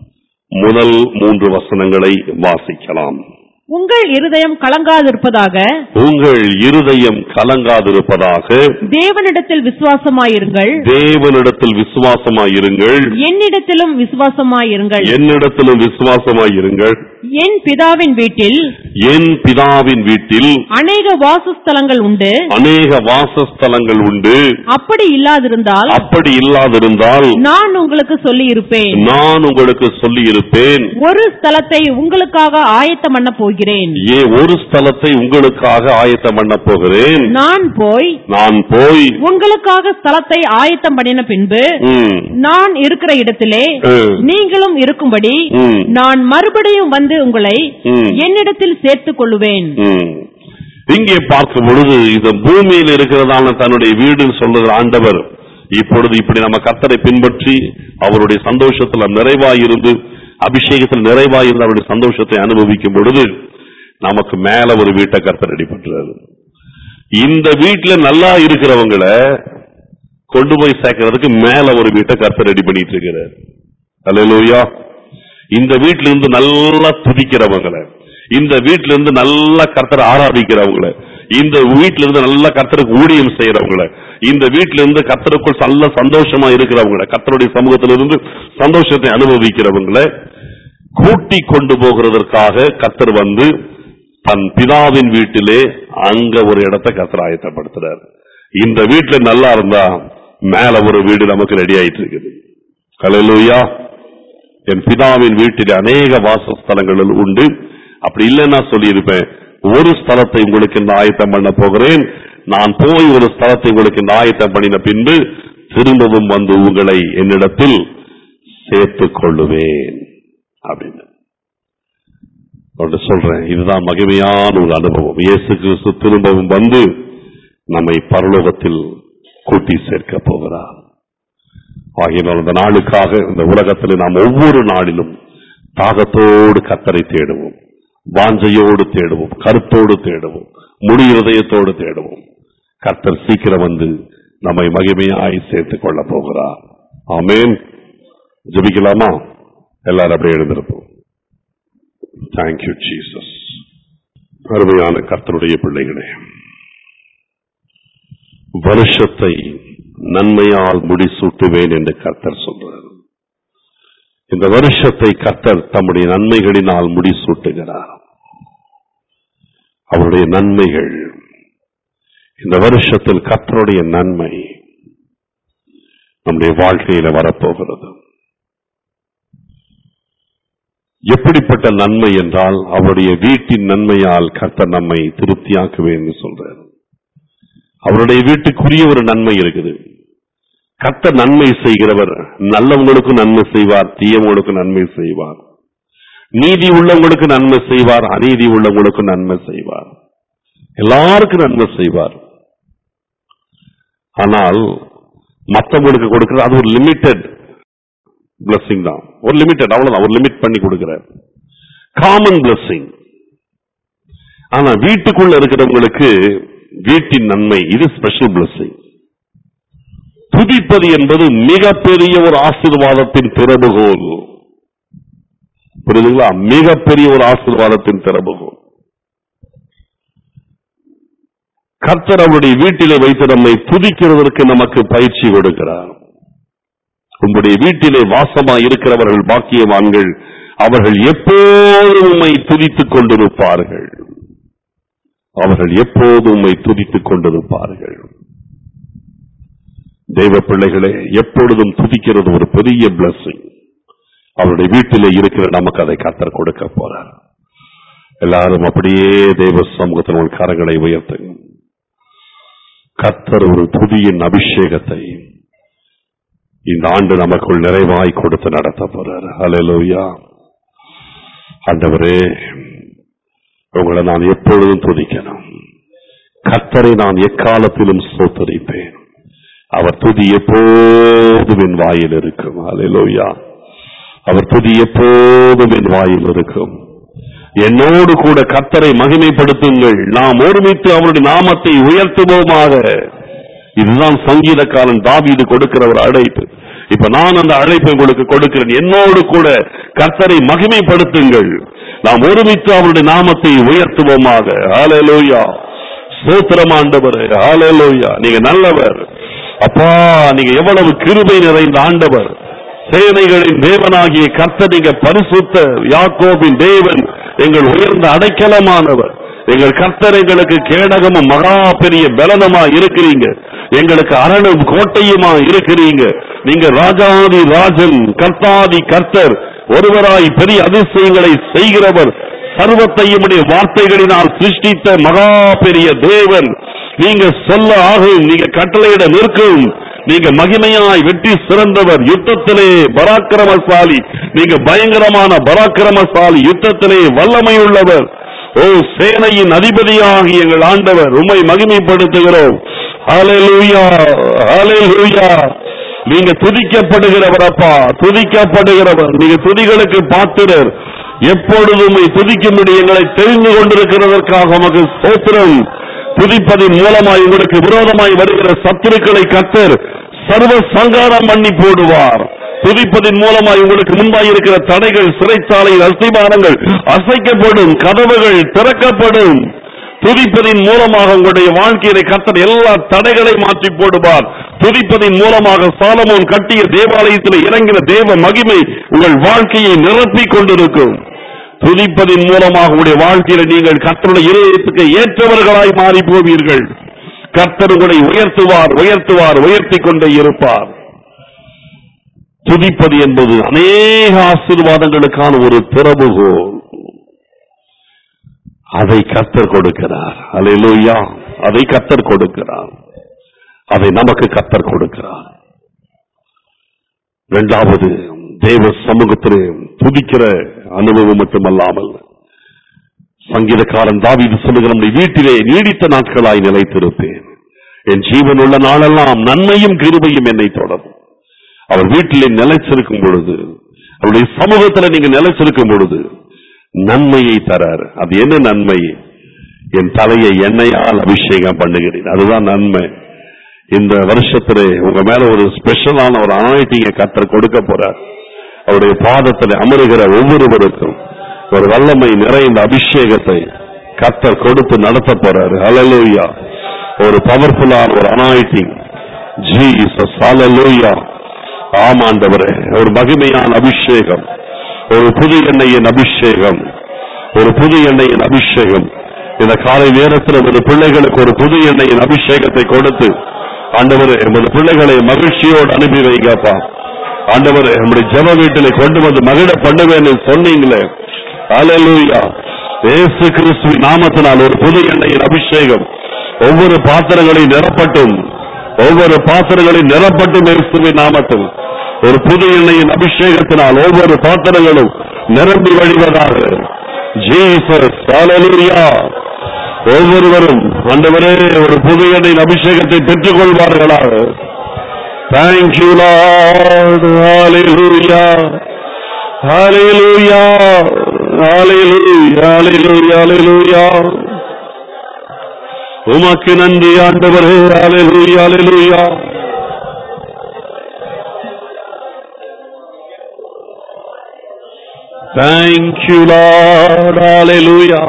முதல் மூன்று வசனங்களை வாசிக்கலாம் உங்கள் இருதயம் கலங்காதிருப்பதாக உங்கள் இருதயம் கலங்காதிருப்பதாக தேவனிடத்தில் விசுவாசமாயிருங்கள் தேவனிடத்தில் விசுவாசமாயிருங்கள் என்னிடத்திலும் விசுவாசமாயிருங்கள் என்னிடத்திலும் விசுவாசமாயிருங்கள் என் பிதாவின் வீட்டில் என் பிதாவின் வீட்டில் அநேக வாசஸ்தலங்கள் உண்டு அநேக வாசஸ்தலங்கள் உண்டு அப்படி இல்லாதிருந்தால் அப்படி இல்லாதிருந்தால் நான் உங்களுக்கு சொல்லி இருப்பேன் நான் உங்களுக்கு சொல்லியிருப்பேன் ஒரு ஸ்தலத்தை உங்களுக்காக ஆயத்தம் பண்ண போகிறேன் ஏ ஒரு ஸ்தலத்தை உங்களுக்காக ஆயத்தம் பண்ண போகிறேன் நான் போய் நான் போய் உங்களுக்காக ஸ்தலத்தை ஆயத்தம் பண்ணின பின்பு ம், நான் இருக்கிற இடத்திலே ம், நீங்களும் இருக்கும்படி ம், நான் மறுபடியும் வந்து உங்களை ம். என்னிடத்தில் சேர்த்துக் கொள்ளுவேன் ம். இங்கே பார்க்கும் பொழுது இந்த பூமியில் இருக்கிறதான தன்னுடைய வீடுன்னு சொல்றது ஆண்டவர் இப்பொழுது இப்படி நம்ம கர்த்தரை பின்பற்றி அவருடைய சந்தோஷத்துல நிறைவாயிருந்து அபிஷேகத்தில் நிறைவாயிருந்து அவருடைய சந்தோஷத்தை அனுபவிக்கும் பொழுது நமக்கு மேல ஒரு வீட்டை கர்த்தர் ரெடி பண்றாரு இந்த வீட்டுல நல்லா இருக்கிறவங்கள கொண்டு போய் சேர்க்கறதுக்கு மேல ஒரு வீட்டை கர்த்தர் ரெடி பண்ணிட்டு இருக்கிறார் அல்லேலூயா இந்த வீட்ல இருந்து நல்லா துதிக்கிறவங்கள இந்த வீட்ல இருந்து நல்லா கர்த்தரை ஆராதிக்கிறவங்கள இந்த வீட்ல இருந்து நல்லா கர்த்தருக்கு ஊழியம் செய்யறவங்கள இந்த வீட்ல இருந்து கர்த்தருக்குள் நல்ல சந்தோஷமா இருக்கிறவங்கள கர்த்தருடைய சமூகத்திலிருந்து சந்தோஷத்தை அனுபவிக்கிறவங்கள கூட்டி கொண்டு போகிறதற்காக கர்த்தர் வந்து தன் பிதாவின் வீட்டிலே அங்க ஒரு இடத்தை கர்த்தர் ஆயத்தப்படுத்துறார் இந்த வீட்டுல நல்லா இருந்தா மேல ஒரு வீடு நமக்கு ரெடி ஆயிட்டு இருக்குது ஹalleluya என் பிதாவின் வீட்டில் அநேக வாசஸ்தலங்கள் உண்டு அப்படி இல்லைன்னா சொல்லியிருப்பேன் ஒரு ஸ்தலத்தை உங்களுக்கு இந்த ஆயத்தம் பண்ண போகிறேன் நான் போய் ஒரு ஸ்தலத்தை உங்களுக்கு இந்த ஆயத்தம் பண்ணின பின்பு திரும்பவும் வந்து உங்களை என்னிடத்தில் சேர்த்துக் கொள்ளுவேன் அப்படின்னு ஒன்று சொல்றேன் இதுதான் மகிமையான ஒரு அனுபவம் இயேசு கிறிஸ்து திரும்பவும் வந்து நம்மை பரலோகத்தில் கூட்டி சேர்க்க போகிறார் ஆகையினால் அந்த நாளுக்காக இந்த உலகத்தில் நாம் ஒவ்வொரு நாளிலும் தாகத்தோடு கத்தரை தேடுவோம் வாஞ்சையோடு தேடுவோம் கருத்தோடு தேடுவோம் முழு இதயத்தோடு தேடுவோம் கர்த்தர் சீக்கிரம் வந்து நம்மை மகிமையாய் சேர்த்துக் கொள்ள போகிறார் ஆமென் ஜெபிக்கலாமா எல்லாரும் அப்படியே எழுந்திருப்போம் தேங்க்யூ ஜீசஸ் அருமையான கர்த்தருடைய பிள்ளைகளே வருஷத்தை நன்மையால் முடிசூட்டுவேன் என்று கர்த்தர் சொல்றார் இந்த வருஷத்தை கர்த்தர் தம்முடைய நன்மைகளினால் முடிசூட்டுகிறார் அவருடைய நன்மைகள் இந்த வருஷத்தில் கர்த்தருடைய நன்மை நம்முடைய வாழ்க்கையில வரப்போகிறது எப்படிப்பட்ட நன்மை என்றால் அவருடைய வீட்டின் நன்மையால் கர்த்தர் நம்மை திருப்தியாக்குவேன் என்று சொல்றார் அவருடைய வீட்டுக்குரிய ஒரு நன்மை இருக்குது கர்த்தர் நன்மை செய்கிறவர் நல்லவங்களுக்கும் நன்மை செய்வார் தீயவங்களுக்கும் நன்மை செய்வார் நீதி உள்ளவங்களுக்கு நன்மை செய்வார் அநீதி உள்ளவங்களுக்கு நன்மை செய்வார் எல்லாருக்கும் நன்மை செய்வார் ஆனால் மற்றவங்களுக்கு கொடுக்கிறது அது ஒரு லிமிட்டெட் பிளஸிங் தான் ஒரு லிமிட்டெட் அவ்வளவுதான் ஒரு லிமிட் பண்ணி கொடுக்கிறார் காமன் பிளஸிங் ஆனா வீட்டுக்குள்ள இருக்கிறவங்களுக்கு வீட்டின் நன்மை இது ஸ்பெஷல் பிளஸிங் துதிப்பது என்பது மிகப்பெரிய ஒரு ஆசீர்வாதத்தின் திறவுகோல் புரியுதுங்களா மிகப்பெரிய ஒரு ஆசீர்வாதத்தின் திறமுகம் கர்த்தர் அவருடைய வீட்டிலே வைத்து நம்மை துதிக்கிறதற்கு நமக்கு பயிற்சி கொடுக்கிறார் உங்களுடைய வீட்டிலே வாசமா இருக்கிறவர்கள் பாக்கியவான்கள் அவர்கள் எப்போதும் உம்மை துதித்துக் கொண்டிருப்பார்கள் அவர்கள் எப்போதும் உம்மை துதித்துக் கொண்டிருப்பார்கள் தெய்வ பிள்ளைகளே எப்பொழுதும் துதிக்கிறது ஒரு பெரிய blessing அவருடைய வீட்டிலே இருக்கிற நமக்கு அதை கத்தர் கொடுக்க போறார் எல்லாரும் அப்படியே தெய்வ சமூகத்தின் உங்கள் கரங்களை உயர்த்துங்க கத்தர் ஒரு துதியின் அபிஷேகத்தை இந்த ஆண்டு நமக்குள் நிறைவாய் கொடுத்து நடத்த போறார் ஹalleluya ஆண்டவரே உங்களை நான் எப்பொழுதும் துதிக்கணும் கத்தரை நான் எக்காலத்திலும் சோத்தரிப்பேன் அவர் துதி எப்போதும் என் வாயில் இருக்கும் ஹalleluya அவர் துதி எப்போதும் என் வாயில் இருக்கும் என்னோடு கூட கத்தரை மகிமைப்படுத்துங்கள் நாம் ஒருமித்து அவருடைய நாமத்தை உயர்த்துவோமாக இதுதான் சங்கீதக்காரன் தாவீது கொடுக்கிற ஒரு அழைப்பு இப்ப நான் அந்த அழைப்பை உங்களுக்கு கொடுக்கிறேன் என்னோடு கூட கர்த்தரை மகிமைப்படுத்துங்கள் நாம் ஒருமித்து அவருடைய நாமத்தை உயர்த்துவோமாக ஹalleluya ஸ்தோத்திரம் ஆண்டவரே ஹalleluya நீங்க நல்லவர் அப்பா நீங்க எவ்வளவு கிருபை நிறைந்த ஆண்டவர் சேனைகளின் தேவனாகிய கர்த்தர் நீங்க பரிசுத்த யாக்கோபின் தேவன் எங்கள் உயர்ந்த அடைக்கலமானவர் எங்கள் கர்த்தர் எங்களுக்கு கேடகமும் மகா பெரிய பலனமா இருக்கிறீங்க எங்களுக்கு அரணும் கோட்டையுமா இருக்கிறீங்க நீங்க ராஜாதி ராஜன் கர்த்தாதி கர்த்தர் ஒருவராய் பெரிய அதிசயங்களை செய்கிறவர் சர்வத்தையும் உடைய வார்த்தைகளினால் சிருஷ்டித்த மகா பெரிய தேவன் நீங்க சொல்ல ஆகும் நீங்க கட்டளையிட நிற்கும் நீங்க மகிமையாய் வெற்றி சிறந்தவர் யுத்தத்திலே பராக்கிரமசாலி நீங்க பயங்கரமான பராக்கிரமசாலி யுத்தத்திலே வல்லமை உள்ளவர் ஓ சேனையின் அதிபதியாகி எங்கள் ஆண்டவர் உம்மை மகிமைப்படுத்துகிறோம் ஹalleluya ஹalleluya நீங்க துதிக்கப்படுகிறவர் அப்பா துதிக்கப்படுகிறவர் நீங்க துதிகளுக்கு பாத்திரர் எப்பொழுதும் உம்மை துதிக்கும்படி எங்களை தெரிந்து கொண்டிருக்கிறதற்காக உமக்கு ஸ்தோத்திரம் துதிப்பதின் மூலமாய் உங்களுக்கு விரோதமாய் வருகிற சத்துருக்களை கத்தர் சர்வ சங்காரம் பண்ணி போடுவார் துதிப்பதின் மூலமாய் உங்களுக்கு முன்பாய் இருக்கிற தடைகள் சிறைச்சாலையில் அஸ்திபாரங்கள் அசைக்கப்படும் கதவுகள் திறக்கப்படும் துதிப்பதின் மூலமாக உங்களுடைய வாழ்க்கையில கத்தர் எல்லா தடைகளை மாற்றி போடுவார் துதிப்பதின் மூலமாக சாலமோன் கட்டிய தேவாலயத்தில் இறங்கின தேவ மகிமை உங்கள் வாழ்க்கையை நிரப்பிக் கொண்டிருக்கும் துதிப்பதின் மூலமாக உங்களுடைய வாழ்க்கையில நீங்கள் கர்த்தருடைய இருதயத்துக்கு ஏற்றவர்களாய் மாறி போவீர்கள் கர்த்தர் உங்களை உயர்த்துவார் உயர்த்துவார் உயர்த்திக் கொண்டே இருப்பார் துதிப்பது என்பது அநேக ஆசீர்வாதங்களுக்கான ஒரு திறவுகோல் அதை கர்த்தர் கொடுக்கிறார் அல்லேலூயா அதை கர்த்தர் கொடுக்கிறார் அதை நமக்கு கர்த்தர் கொடுக்கிறார் இரண்டாவது தேவ சமூகத்திலே துதிக்கிற அனுபவம் மட்டுமல்லாமல் சங்கீதக்காரன் தாவீது சொல்லுகிற நம்முடைய வீட்டிலே நீடித்த நாட்களாய் நிலைத்திருப்பேன் என் ஜீவன் உள்ள நாளெல்லாம் நன்மையும் கிருபையும் என்னை தொடரும் அவர் வீட்டிலே நிலைச்சிருக்கும் பொழுது அவருடைய சமூகத்துல நீங்க நிலைச்சிருக்கும் பொழுது நன்மையை தரார் அது என்ன நன்மை என் தலையை எண்ணெயால் அபிஷேகம் பண்ணுகிறேன் அதுதான் நன்மை இந்த வருஷத்திலே உங்க மேல ஒரு ஸ்பெஷலான ஒரு அனாயிட்டிங்க கத்தர் கொடுக்க போறார் அவருடைய பாதத்தில் அமருகிற ஒவ்வொருவருக்கும் ஒரு வல்லமை நிறைந்த அபிஷேகத்தை கத்தர் கொடுத்து நடத்த போறாரு ஹalleluya ஒரு பவர்ஃபுல்லான ஒரு அனாயிட்டிங் ஜீசஸ் ஹalleluya ஆமாண்டவரே ஒரு மகிமையான அபிஷேகம் ஒரு புது எண்ணெயின் அபிஷேகம் ஒரு புது எண்ணெயின் அபிஷேகம் இந்த காலை நேரத்தில் உமது பிள்ளைகளுக்கு ஒரு புது எண்ணெயின் அபிஷேகத்தை கொடுத்து ஆண்டவரே எமது பிள்ளைகளை மகிழ்ச்சியோடு அனுப்பி வைங்கப்பா ஆண்டவரே நம்முடைய ஜெப வீட்டிலே கொண்டு வந்து மகிழ பண்ணுவேன்னு சொன்னீங்களே அல்லேலூயா இயேசு கிறிஸ்துவின் நாமத்தினால் ஒரு புது எண்ணெயின் அபிஷேகம் ஒவ்வொரு பாத்திரங்களையும் நிரப்பட்டும் ஒவ்வொரு பாத்திரங்களையும் நிரப்பட்டும் இயேசுவின் நாமத்தில் ஒரு புது எண்ணெயின் அபிஷேகத்தினால் ஒவ்வொரு பாத்திரங்களும் நிரம்பி வழிவதாக ஜீசஸ் ஹalleluya ஒவ்வொருவரும் ஆண்டவரே ஒரு புது எண்ணெயின் அபிஷேகத்தை பெற்றுக் கொள்வார்களாக Thank you, Lord. Hallelujah. Hallelujah. Hallelujah. Hallelujah. Hallelujah. உமக்கு நன்றி ஆண்டவரே Hallelujah. Hallelujah. Thank you, Lord. Hallelujah.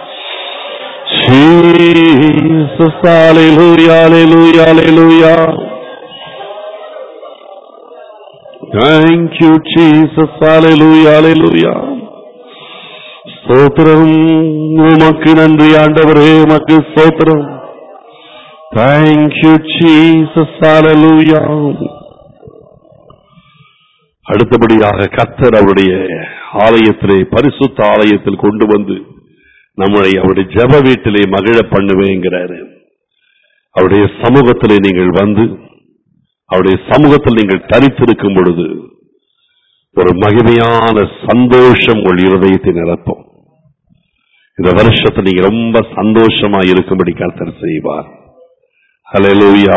Jesus, hallelujah, hallelujah, hallelujah. Thank you, Jesus, hallelujah, hallelujah. ஸ்தோத்திரம் உமக்கு நன்றி ஆண்டவரே உமக்கு ஸ்தோத்திரம் தேங்க்யூ ஜீசஸ் ஹalleluya அடுத்தபடியாக கர்த்தர் அவருடைய ஆலயத்திலே பரிசுத்த ஆலயத்தில் கொண்டு வந்து நம்மை அவருடைய ஜெப வீட்டிலே மகிழ பண்ணுவேங்கிறாரு அவருடைய சமூகத்திலே நீங்கள் வந்து அவருடைய சமூகத்தில் நீங்கள் தரித்திருக்கும் பொழுது ஒரு மகிமையான சந்தோஷம் உங்கள் இருதயத்தை நிரப்பும் இந்த வருஷத்தை நீங்க ரொம்ப சந்தோஷமா இருக்கும்படி கர்த்தர் செய்வார் ஹalleluya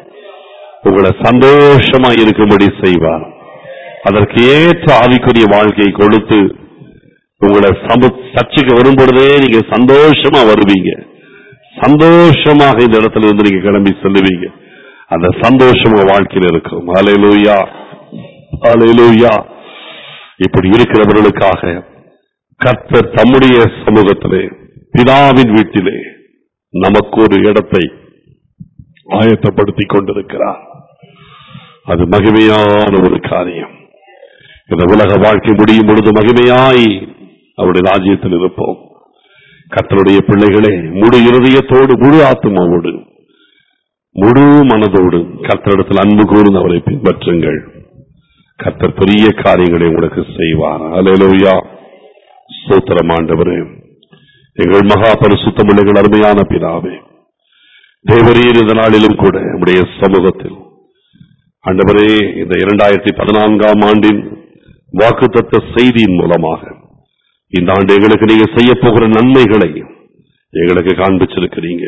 உங்களை சந்தோஷமா இருக்கும்படி செய்வார் அதற்கு ஏற்ற ஆவிக்குரிய வாழ்க்கையை கொடுத்து உங்களை சமு சர்ச்சைக்கு வரும்பொழுதே நீங்க சந்தோஷமா வருவீங்க சந்தோஷமாக இந்த இடத்துல இருந்து நீங்க கிளம்பி செல்லுவீங்க அந்த சந்தோஷம் உங்க வாழ்க்கையில் இருக்கும் ஹalleluya ஹalleluya இப்படி இருக்கிறவர்களுக்காக கர்த்தர் தம்முடைய சமூகத்திலே பிதாவின் வீட்டிலே நமக்கு ஒரு இடத்தை ஆயத்தப்படுத்திக் கொண்டிருக்கிறார் அது மகிமையான ஒரு காரியம் இந்த உலக வாழ்க்கை முடியும் பொழுது மகிமையாய் அவருடைய ராஜ்யத்தில் இருப்போம் கர்த்தருடைய பிள்ளைகளே முழு இருதயத்தோடு முழு ஆத்மாவோடு முழு மனதோடு கர்த்தரிடத்தில் அன்பு கூர்ந்து அவரை பின்பற்றுங்கள் கர்த்தர் பெரிய காரியங்களை உங்களுக்கு செய்வார் அலையலோயா சோத்திரம் ஆண்டவரே எங்கள் மகா பரிசுத்தம் எங்கள் அருமையான பிதாவே தேவரீர் இந்த நாளிலும் கூட நம்முடைய சமூகத்தில் ஆண்டவரே இந்த இரண்டாயிரத்தி பதினான்காம் ஆண்டின் வாக்குத்தத்த செய்தியின் மூலமாக இந்த ஆண்டு எங்களுக்கு நீங்க செய்ய போகிற நன்மைகளை எங்களுக்கு காண்பிச்சிருக்கிறீங்க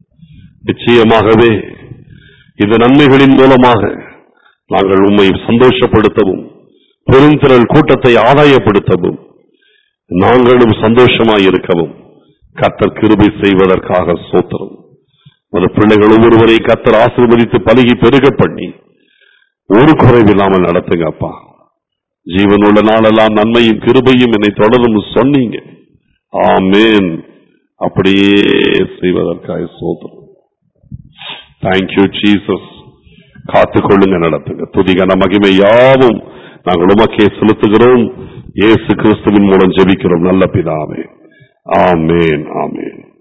நிச்சயமாகவே இந்த நன்மைகளின் மூலமாக நாங்கள் உம்மை சந்தோஷப்படுத்தவும் பெருந்திரள் கூட்டத்தை ஆதாயப்படுத்தவும் நாங்களும் சந்தோஷமாய் இருக்கவும் கத்தர் கிருபை செய்வதற்காக சோத்திரம் ஒரு பிள்ளைகள் ஒவ்வொருவரை கத்தர் ஆசீர்வதித்து பழகி பெருக பண்ணி ஒரு குறைவில்லாமல் நடத்துங்க அப்பா ஜீவன் உள்ள நாளெல்லாம் நன்மையும் கிருபையும் என்னை தொடரும் சொன்னீங்க ஆமேன் அப்படியே செய்வதற்காக சோதரம் தேங்க்யூ ஜீசஸ் காத்துக்கொள்ளுங்க நடத்துங்க துதிகன மகிமை யாவும் நாங்கள் உமக்கே செலுத்துகிறோம் இயேசு கிறிஸ்துவின் மூலம் ஜெபிக்கிறோம் நல்ல பிதாவே ஆமேன் ஆமேன்